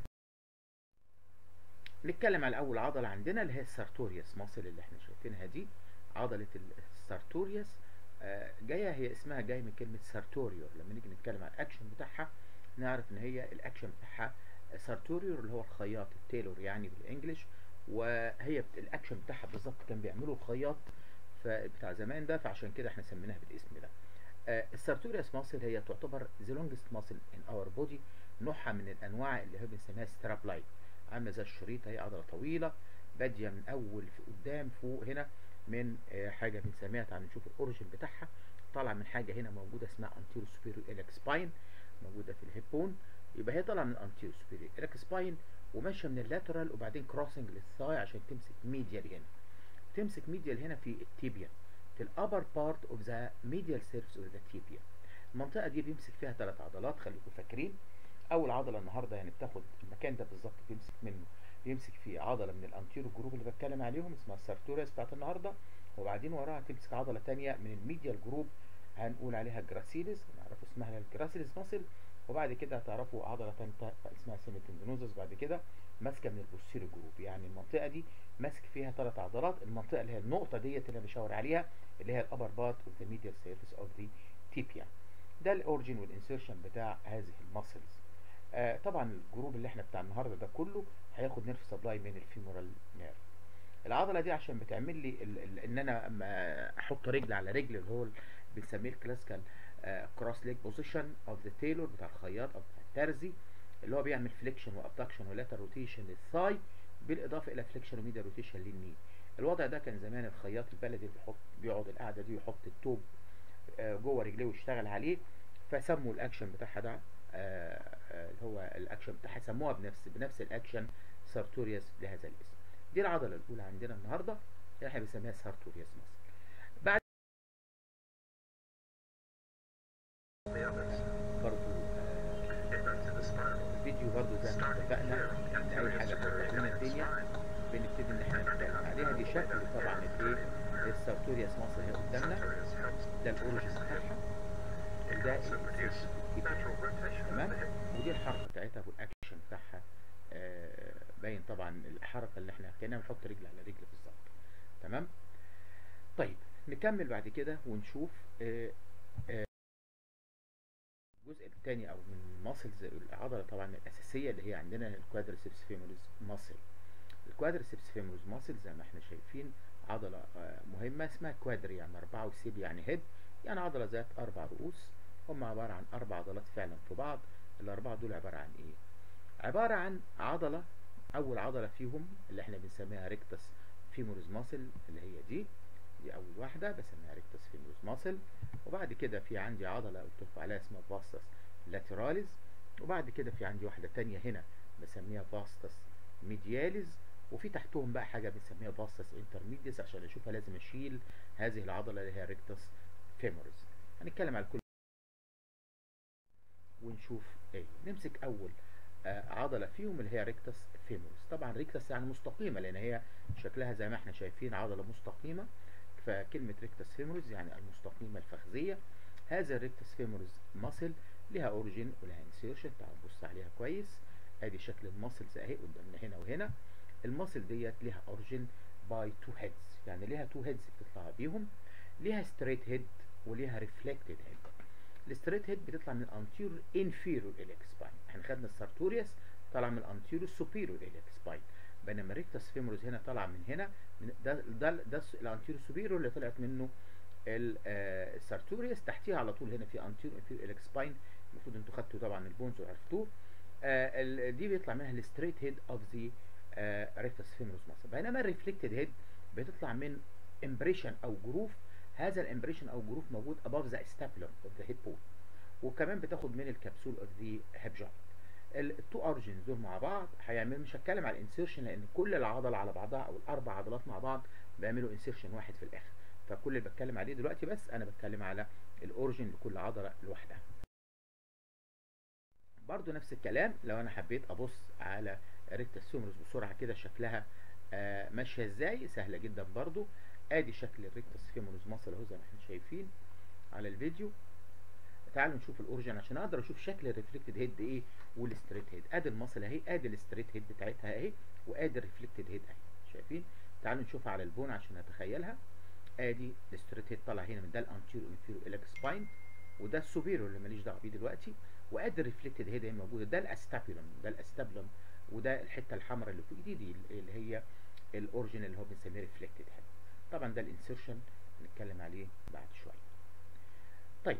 نتكلم على اول عضله عندنا اللي هي السارتوريوس ماسل اللي احنا شايفينها دي عضله السارتوريوس آه جايه هي اسمها جاي من كلمه سارتوريور لما نيجي نتكلم على الاكشن بتاعها نعرف ان هي الاكشن بتاعها سارتوريور اللي هو الخياط التيلور يعني بالانجلش وهي الاكشن بتاعها بالظبط كان بيعمله الخياط بتاع زمان ده فعشان كده احنا سميناها بالاسم ده آه السارتوريوس ماسل هي تعتبر ذا لونجست ماسل ان اور بودي نوعها من الانواع اللي هي بنسميها ستراب لاين عامله زي الشريط هي عضله طويله باديه من اول في قدام فوق هنا من آه حاجه بنسميها تعال نشوف الاوريجن بتاعها طالعه من حاجه هنا موجوده اسمها انتيرو سوبيريور اليك سباين موجوده في الهيبون يبقى هي طالعه من الانتيرو سوبيريور اليك سباين وماشيه من اللاترال وبعدين كروسنج للثاي عشان تمسك ميديال هنا تمسك ميديال هنا في التيبيا في الابر بارت اوف ذا ميديال سيرفس اوف ذا تيبيا المنطقه دي بيمسك فيها ثلاث عضلات خليكم فاكرين اول عضله النهارده يعني بتاخد المكان ده بالظبط بيمسك منه بيمسك فيه عضله من الانتيرو جروب اللي بتكلم عليهم اسمها السارتوريس بتاعت النهارده وبعدين وراها تمسك عضله ثانيه من الميديال جروب هنقول عليها جراسيلس نعرفوا اسمها الجراسيلس ماسل وبعد كده هتعرفوا عضله ثالثه اسمها سيميتندينوزس بعد كده ماسكه من البوستيريو جروب يعني المنطقه دي ماسك فيها ثلاث عضلات المنطقه اللي هي النقطه ديت اللي بشاور عليها اللي هي الابر بارت اوف ذا ميديال سيرفيس اوف ذا تيبيا ده الاوريجين والانسيرشن بتاع هذه الماسلز آه طبعا الجروب اللي احنا بتاع النهارده ده كله هياخد نيرف سبلاي من الفيمورال نيرف العضله دي عشان بتعمل لي ال ال ان انا اما احط رجل على رجل اللي هو بنسميه الكلاسيكال كروس ليج بوزيشن اوف ذا تيلور بتاع الخياط او بتاع الترزي اللي هو بيعمل فليكشن وابدكشن ولاتر روتيشن للثاي بالاضافه الى فليكشن وميديا روتيشن للني الوضع ده كان زمان الخياط البلدي بيحط بيقعد القعده دي ويحط التوب جوه رجليه ويشتغل عليه فسموا الاكشن بتاعها ده اللي هو الاكشن بتاعها سموها بنفس بنفس الاكشن سارتوريوس لهذا الاسم دي العضله الاولى عندنا النهارده اللي احنا بنسميها سارتوريوس مثلا بعد برضو الفيديو برضو زي ما اتفقنا ان اي حاجه توضح لنا الدنيا بنبتدي ان احنا نتكلم عليها دي شكل طبعا الايه السارتوريوس مصر هي قدامنا ده الاوريجن بتاعها وده تمام ودي الحركه بتاعتها والاكشن بتاعها آه باين طبعا الحركه اللي احنا كنا بنحط رجل على رجل بالظبط تمام طيب نكمل بعد كده ونشوف آه آه الجزء الثاني او من الماسلز العضله طبعا الاساسيه اللي هي عندنا الكوادرسيبس فيموريز ماسل الكوادرسيبس فيموريز ماسل زي ما احنا شايفين عضله مهمه اسمها كوادري يعني اربعه وسيب يعني هيد يعني عضله ذات اربع رؤوس هم عباره عن اربع عضلات فعلا في بعض الاربعه دول عباره عن ايه عباره عن عضله اول عضله فيهم اللي احنا بنسميها ريكتس فيموريز ماسل اللي هي دي دي اول واحده بسميها ريكتس فيموريز ماسل وبعد كده في عندي عضله قلت لكم عليها اسمها فاستس لاتراليز وبعد كده في عندي واحده تانية هنا بسميها فاستس ميدياليز وفي تحتهم بقى حاجه بنسميها فاستس انترميديس عشان اشوفها لازم اشيل هذه العضله اللي هي ريكتس فيموريز هنتكلم على كل ونشوف ايه نمسك اول آه عضله فيهم اللي هي ريكتس فيموريز طبعا ريكتس يعني مستقيمه لان هي شكلها زي ما احنا شايفين عضله مستقيمه فكلمه ريكتس فيموريز يعني المستقيمه الفخذيه هذا الريكتس فيموريز ماسل لها اوريجين ولها انسيرشن تعالوا نبص عليها كويس ادي شكل الماسلز اهي قدامنا هنا وهنا الماسل ديت لها اوريجين باي تو هيدز يعني ليها تو هيدز بتطلع بيهم ليها ستريت هيد وليها ريفلكتد هيد الستريت هيد بتطلع من الانتيريور انفيريور اليك سباين احنا خدنا السارتوريوس طالع من الانتيريور سوبيريور اليك سباين بينما ريكتس فيموريز هنا طالع من هنا من ده ده ده الانتيريور سوبيريور اللي طلعت منه السارتوريوس تحتيها على طول هنا في انتيريور انفيريور اليك سباين المفروض انتوا خدتوا طبعا البونز وعرفتوه آه دي بيطلع منها الستريت هيد اوف ذا ريكتس فيموريز ماسل بينما الريفلكتد هيد بتطلع من امبريشن او جروف هذا الامبريشن او جروف موجود above ذا stapulum اوف ذا هيب بول وكمان بتاخد من الكبسول اوف ذا هيب جوينت التو اورجنز دول مع بعض هيعملوا مش هتكلم على الانسيرشن لان كل العضله على بعضها او الاربع عضلات مع بعض بيعملوا انسيرشن واحد في الاخر فكل اللي بتكلم عليه دلوقتي بس انا بتكلم على الاورجن لكل عضله لوحدها برضو نفس الكلام لو انا حبيت ابص على ريكتس فيموريس بسرعه كده شكلها آه ماشيه ازاي سهله جدا برضو ادي شكل الريكتس فيموريس ماسل اهو زي ما احنا شايفين على الفيديو تعالوا نشوف الاورجن عشان اقدر اشوف شكل الريفلكتد هيد ايه والستريت هيد ادي الماسل اهي ادي الستريت هيد بتاعتها اهي وادي الريفلكتد هيد اهي شايفين تعالوا نشوفها على البون عشان اتخيلها ادي الستريت هيد طالع هنا من ده الانتيرو انفيرو اليك سباين وده السوبيرو اللي ماليش دعوه بيه دلوقتي وادي الريفلكتد هيد اهي موجوده ده الاستابيلوم ده الاستابلوم وده الحته الحمراء اللي فوق دي دي اللي هي الاورجن اللي هو بنسميه ريفلكتد هيد طبعا ده الانسيرشن هنتكلم عليه بعد شويه طيب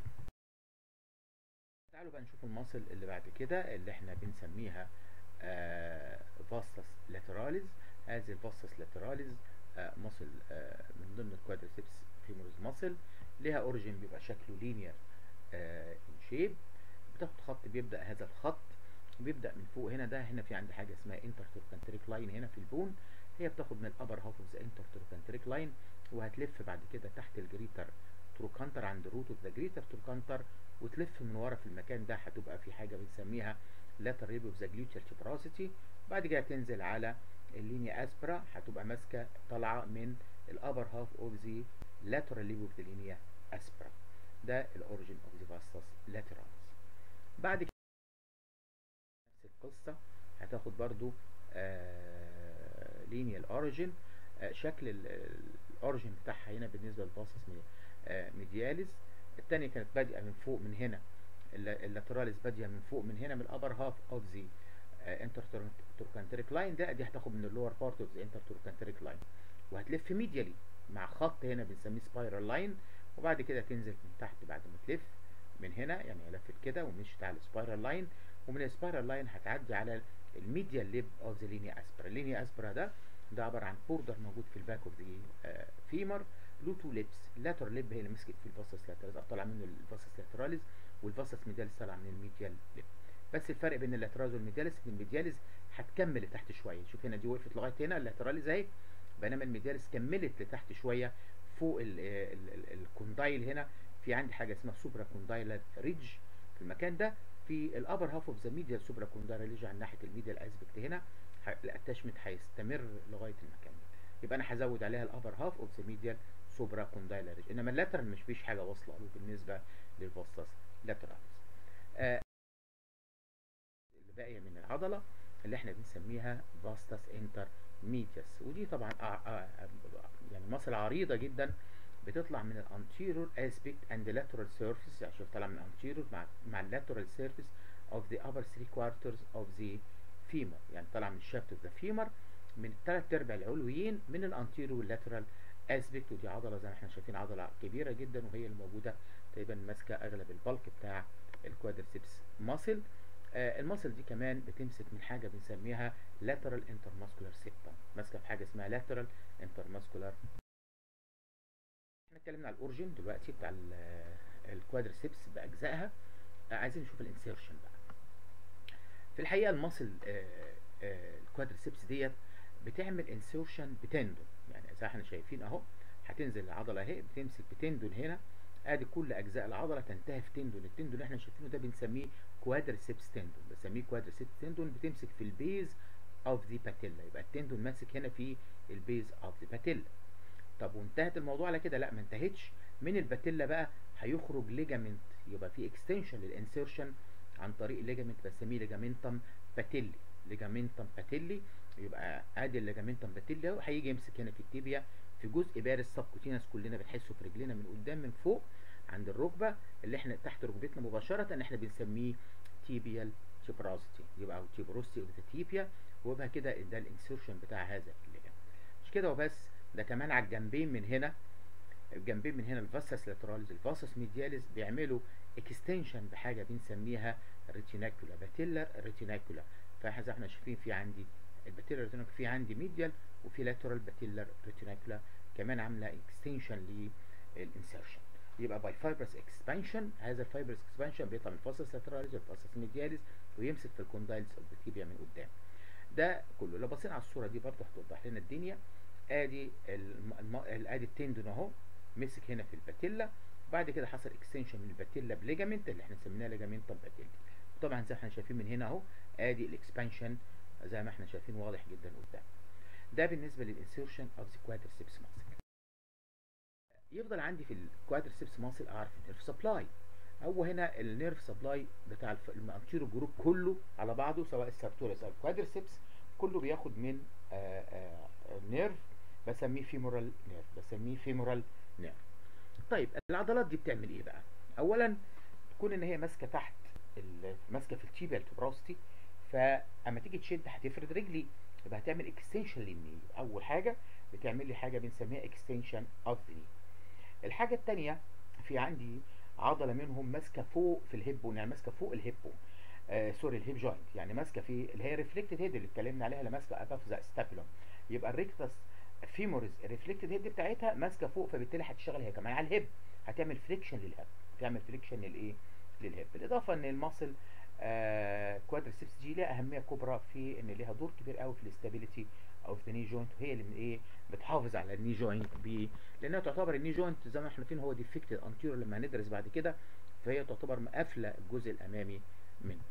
تعالوا بقى نشوف المصل اللي بعد كده اللي احنا بنسميها آه فاستس لاتراليز هذه الفاستس لاتراليز آه مصل آه من ضمن الكوادريسبس فيموريز مصل ليها اوريجين بيبقى شكله لينير ان شيب بتاخد خط بيبدا هذا الخط بيبدا من فوق هنا ده هنا في عندي حاجه اسمها انترتوركانتريك لاين هنا في البون هي بتاخد من الابر هاف اوف ذا انترتوركانتريك لاين وهتلف بعد كده تحت الجريتر تروكانتر عند روت اوف ذا جريتر تروكانتر وتلف من ورا في المكان ده هتبقى في حاجه بنسميها لاتر ريب اوف ذا جلوتيال تيبراسيتي بعد كده تنزل على اللينيا اسبرا هتبقى ماسكه طالعه من الابر هاف اوف ذا لاترال ليب اوف ذا لينيا اسبرا ده الاوريجين اوف ذا فاستس لاتراليز بعد كده نفس القصه هتاخد برضو آه لينيال اوريجين آه شكل الاوريجين بتاعها هنا بالنسبه للفاستس آه ميدياليز الثانيه كانت بادئه من فوق من هنا اللاتراليز بادئه من فوق من هنا من الابر هاف اوف ذا انترتوركانتريك لاين ده دي هتاخد من اللور بارت اوف ذا انترتوركانتريك لاين وهتلف ميديالي مع خط هنا بنسميه سبايرال لاين وبعد كده تنزل من تحت بعد ما تلف من هنا يعني لفت كده ومشيت على السبايرال لاين ومن السبايرال لاين هتعدي على الميديال ليب اوف ذا لينيا اسبرا اللينيا اسبرا ده ده عباره عن بوردر موجود في الباك اوف ذا فيمر له تو ليبس لاتر ليب هي اللي مسكت في الفاسس لاتراليز طالع منه الفاسس لاتراليز والفاسس ميدياليز طالع من الميديال ليب بس الفرق بين اللاتراليز والميدياليز ان الميدياليز هتكمل لتحت شويه شوف هنا دي وقفت لغايه هنا اللاتراليز اهي بينما الميدياليز كملت لتحت شويه فوق الكوندايل هنا في عندي حاجه اسمها سوبرا كوندايلر ريدج في المكان ده في الابر هاف اوف ذا ميديال سوبرا كوندايلر ريدج عن ناحيه الميديال اسبكت هنا الاتاشمنت هيستمر لغايه المكان ده يبقى انا هزود عليها الابر هاف اوف ذا ميديال سوبرا كوندايلر ريدج انما اللاترال مش فيش حاجه واصله له بالنسبه للفاستس لاتراليز آه اللي باقيه من العضله اللي احنا بنسميها فاستس انتر ميدياس ودي طبعا آه آه يعني مصل عريضه جدا بتطلع من الانتيرور اسبكت اند لاترال سيرفيس يعني شوف طالع من الانتيرور مع مع اللاترال سيرفيس اوف ذا upper three quarters اوف ذا فيمر يعني طالع من الشافت اوف ذا فيمر من الثلاث ارباع العلويين من الانتيرور واللاترال اسبكت ودي عضله زي ما احنا شايفين عضله كبيره جدا وهي اللي موجوده تقريبا ماسكه اغلب البلك بتاع الكوادرسبس ماسل آه المصل دي كمان بتمسك من حاجه بنسميها lateral intermuscular septum ماسكه في حاجه اسمها lateral intermuscular احنا اتكلمنا على الاورجن دلوقتي بتاع الكوادرسيبس باجزائها آه عايزين نشوف الانسيرشن بقى في الحقيقه المصل الكوادرسيبس ديت بتعمل انسيرشن بتندون يعني زي احنا شايفين اهو هتنزل العضله اهي بتمسك بتندون هنا ادي كل اجزاء العضله تنتهي في تندون التندون اللي احنا شايفينه ده بنسميه كوادرسيبس تندون بنسميه كوادرسيبس تندون بتمسك في البيز اوف ذا باتيلا يبقى التندون ماسك هنا في البيز اوف ذا باتيلا طب وانتهت الموضوع على كده لا ما انتهتش من الباتيلا بقى هيخرج ليجامنت يبقى في اكستنشن للانسيرشن عن طريق ليجامنت بسميه ليجامنتم باتيلي ليجامنتم باتيلي يبقى ادي الليجامنتم باتيلي هيجي يمسك هنا في التيبيا في جزء بارز سبكوتينس كلنا بنحسه في رجلنا من قدام من فوق عند الركبه اللي احنا تحت ركبتنا مباشره ان احنا بنسميه تيبيال تيبراسيتي يبقى او تيبروستي اوف ذا تيبيا ويبقى كده ده الانسيرشن بتاع هذا الليجامنت مش كده وبس ده كمان على الجنبين من هنا الجنبين من هنا الفاسس لاتراليز الفاسس ميدياليز بيعملوا اكستنشن بحاجه بنسميها ريتيناكولا باتيلر ريتيناكولا فاحنا زي احنا شايفين في عندي الباتيلر ريتيناكولا في عندي ميديال وفي لاترال باتيلر ريتيناكولا كمان عامله اكستنشن للانسيرشن يبقى باي فايبرس اكسبانشن هذا الفايبرس اكسبانشن بيطلع من الفاسس لاتراليز والفاسس ميدياليز ويمسك في الكوندايلز اوف التيبيا من قدام ده كله لو بصينا على الصوره دي برضه هتوضح لنا الدنيا ادي ادي التندون اهو مسك هنا في الباتيلا بعد كده حصل اكستنشن من الباتيلا بليجامنت اللي احنا سميناه ليجامنتم باتيلا طبعا زي ما احنا شايفين من هنا اهو ادي الاكسبانشن زي ما احنا شايفين واضح جدا قدام ده بالنسبه للانسيرشن اوف ذا كوادرسيبس ماسل يفضل عندي في الكوادرسيبس ماسل اعرف النيرف سبلاي هو هنا النيرف سبلاي بتاع الانتيرو جروب كله على بعضه سواء السارتوريس او الكوادرسيبس كله بياخد من آآ آآ نيرف بسميه فيمورال نيرف بسميه فيمورال نيرف طيب العضلات دي بتعمل ايه بقى اولا تكون ان هي ماسكه تحت ماسكه في التيبيال تبراستي فاما تيجي تشد هتفرد رجلي يبقى هتعمل اكستنشن للني اول حاجه بتعمل لي حاجه بنسميها اكستنشن اوف ذا ني الحاجه الثانيه في عندي عضله منهم ماسكه فوق في الهيبو يعني ماسكه فوق الهيبو آه سوري الهيب جوينت يعني ماسكه في اللي هي ريفلكتد هيد اللي اتكلمنا عليها اللي ماسكه اباف ذا ستابيلوم يبقى الريكتس فيموريز الريفلكتد هيد بتاعتها ماسكه فوق فبالتالي هتشتغل هي كمان على الهيب هتعمل فريكشن للهيب تعمل فريكشن للايه للهيب بالاضافه ان الماسل آه كوادرسيبس دي ليها اهميه كبرى في ان ليها دور كبير قوي في الاستابيليتي اوف ذا ني جوينت وهي اللي من ايه بتحافظ على الني جوينت ب لانها تعتبر الني جوينت زي ما احنا عارفين هو ديفكتد انتيريور لما هندرس بعد كده فهي تعتبر مقفله الجزء الامامي منه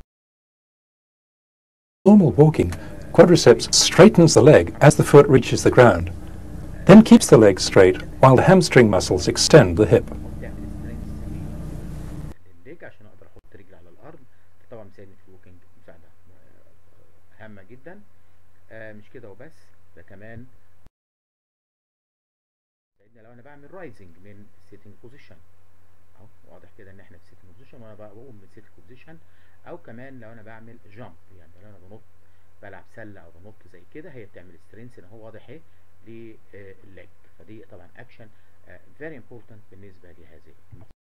Normal walking, quadriceps straightens the leg as the foot reaches the ground, then keeps the leg straight while the hamstring muscles extend the hip. الليج عشان اقدر احط رجلي على الارض طبعا بيساعدني في الوكينج مساعده هامه جدا آه مش كده وبس ده كمان ساعدني لو انا بعمل رايزنج من سيتنج بوزيشن اهو واضح كده ان احنا في سيتنج بوزيشن وانا بقوم من سيتنج بوزيشن او كمان لو انا بعمل جامب يعني لو انا بنط بلعب سله او بنط زي كده هي بتعمل سترينث ان هو واضح اهي للليج فدي طبعا اكشن فيري امبورتنت بالنسبه لهذه المصر.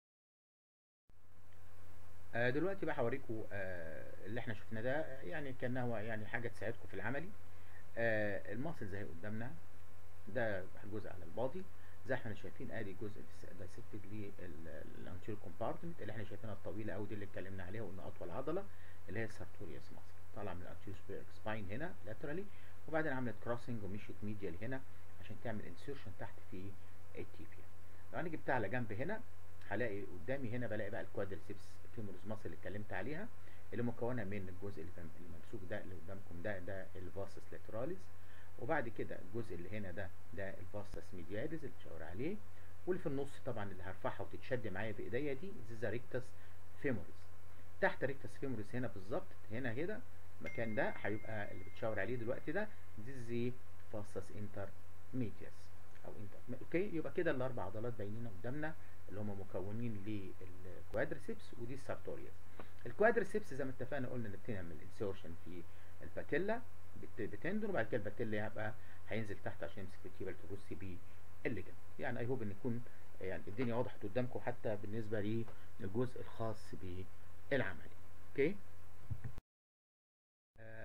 آه دلوقتي بقى هوريكم آه اللي احنا شفناه ده يعني كان هو يعني حاجه تساعدكم في العملي آه الماسل زي قدامنا ده جزء على البادي زي احنا شايفين ادي جزء دايسكتد للانتيريور كومبارتمنت اللي احنا شايفينها الطويله قوي دي اللي اتكلمنا عليها وقلنا اطول عضله اللي هي السارتوريوس ماسل طالعه من الانتيريور سباين هنا لاترالي وبعدين عملت كروسنج ومشيت ميديال هنا عشان تعمل انسيرشن تحت في التيبيا لو انا جبتها على جنب هنا هلاقي قدامي هنا بلاقي بقى الكوادرسيبس فيمورس ماسل اللي اتكلمت عليها اللي مكونه من الجزء اللي الممسوك ده اللي قدامكم ده ده الفاسس لاتراليس وبعد كده الجزء اللي هنا ده ده الفاسس ميدياليس اللي بشاور عليه واللي في النص طبعا اللي هرفعها وتتشد معايا بايديا دي ذا ريكتس فيمورس تحت ريكتس فيمورس هنا بالظبط هنا كده المكان ده هيبقى اللي بتشاور عليه دلوقتي ده دي فاسس انتر ميدياس او انتر اوكي يبقى كده الاربع عضلات باينين قدامنا اللي هم مكونين للكوادرسيبس ودي السارتوريوس الكوادرسيبس زي ما اتفقنا قلنا ان بتعمل انسيرشن في الباتيلا بتندون وبعد كده الباتيلا هيبقى هينزل تحت عشان يمسك التيبل تبصي بيه الليجن يعني اي هوب ان يكون يعني الدنيا وضحت قدامكم حتى بالنسبه للجزء الخاص بالعملي اوكي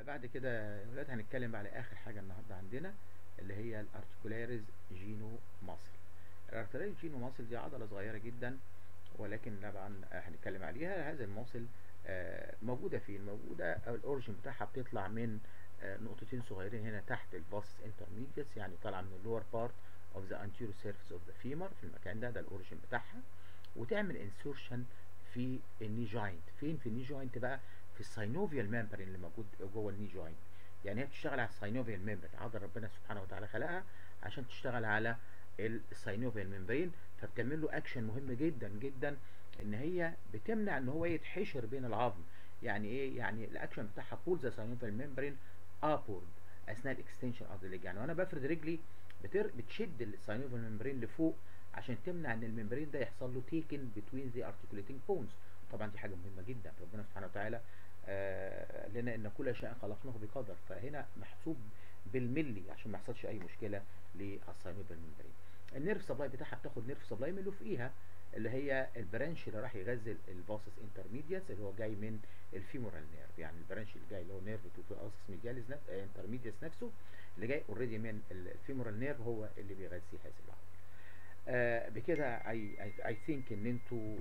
بعد كده يا ولاد هنتكلم على اخر حاجه النهارده عندنا اللي هي الارتكولاريز جينو ماسل الارتكولاريز جينو ماسل دي عضله صغيره جدا ولكن طبعا هنتكلم عليها هذا الماسل آه، موجوده فين موجوده الاوريجن بتاعها بتطلع من آه، نقطتين صغيرين هنا تحت الباس انترميديتس يعني طالعه من اللور بارت اوف ذا anterior surface اوف ذا فيمر في المكان ده ده الاوريجن بتاعها وتعمل انسورشن في الني جوينت فين في الني جوينت بقى في الساينوفيال ممبرين اللي موجود جوه الني جوينت يعني هي بتشتغل على الساينوفيال ممبرين عضله ربنا سبحانه وتعالى خلقها عشان تشتغل على الساينوفيال ممبرين فبتعمل له اكشن مهم جدا جدا ان هي بتمنع ان هو يتحشر بين العظم يعني ايه يعني الاكشن بتاعها بول ذا ساينوفيال ممبرين ابورد اثناء الاكستنشن اوف ذا ليج يعني وانا بفرد رجلي بتر بتشد الساينوفيال ممبرين لفوق عشان تمنع ان الممبرين ده يحصل له تيكن بتوين ذا ارتكوليتنج بونز طبعا دي حاجه مهمه جدا ربنا سبحانه وتعالى آه لنا ان كل شيء خلقناه بقدر فهنا محسوب بالملي عشان ما يحصلش اي مشكله للساينوفيال ممبرين النيرف سبلاي بتاعها بتاخد نيرف سبلاي من اللي فوقيها اللي هي البرانش اللي راح يغذي الفاسس انترميديتس اللي هو جاي من الفيمورال نيرف يعني البرانش اللي جاي اللي هو نيرف توفاسس ميدياليس انترميديتس نفسه اللي جاي اوريدي من الفيمورال نيرف هو اللي بيغذي هذه العضله آه بكده اي اي ثينك ان انتوا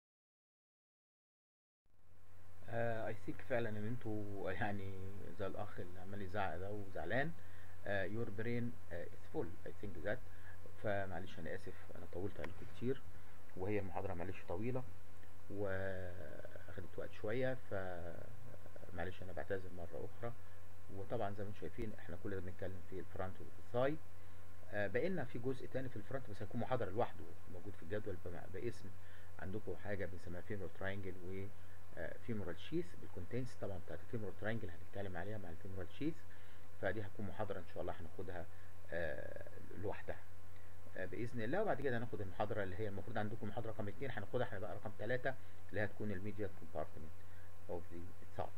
اي ثينك فعلا ان انتوا يعني زي الاخ اللي عمال يزعق ده وزعلان يور برين از فول اي ثينك ذات فمعلش انا اسف انا طولت عليكم كتير وهي المحاضره معلش طويله واخدت وقت شويه فمعلش انا بعتذر مره اخرى وطبعا زي ما انتم شايفين احنا كل ده بنتكلم في الفرونت والثاي آه باقي لنا في جزء تاني في الفرونت بس هيكون محاضره لوحده موجود في الجدول باسم عندكم حاجه بنسميها فيمورال تراينجل و فيمورال شيث بالكونتنتس طبعا بتاعت الفيمورال تراينجل هنتكلم عليها مع الفيمورال شيث فدي هتكون محاضره ان شاء الله هناخدها آه لوحدها آه باذن الله وبعد كده هناخد المحاضره اللي هي المفروض عندكم محاضره رقم 2 هناخدها هنبقى رقم 3 اللي هتكون الميديا كومبارتمنت اوف ذا ثاي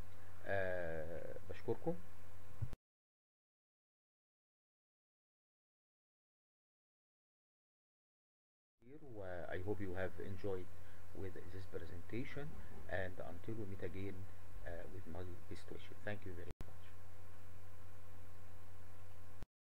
بشكركم I hope you have enjoyed with this presentation and until we meet again uh, with my best wishes. Thank you very much.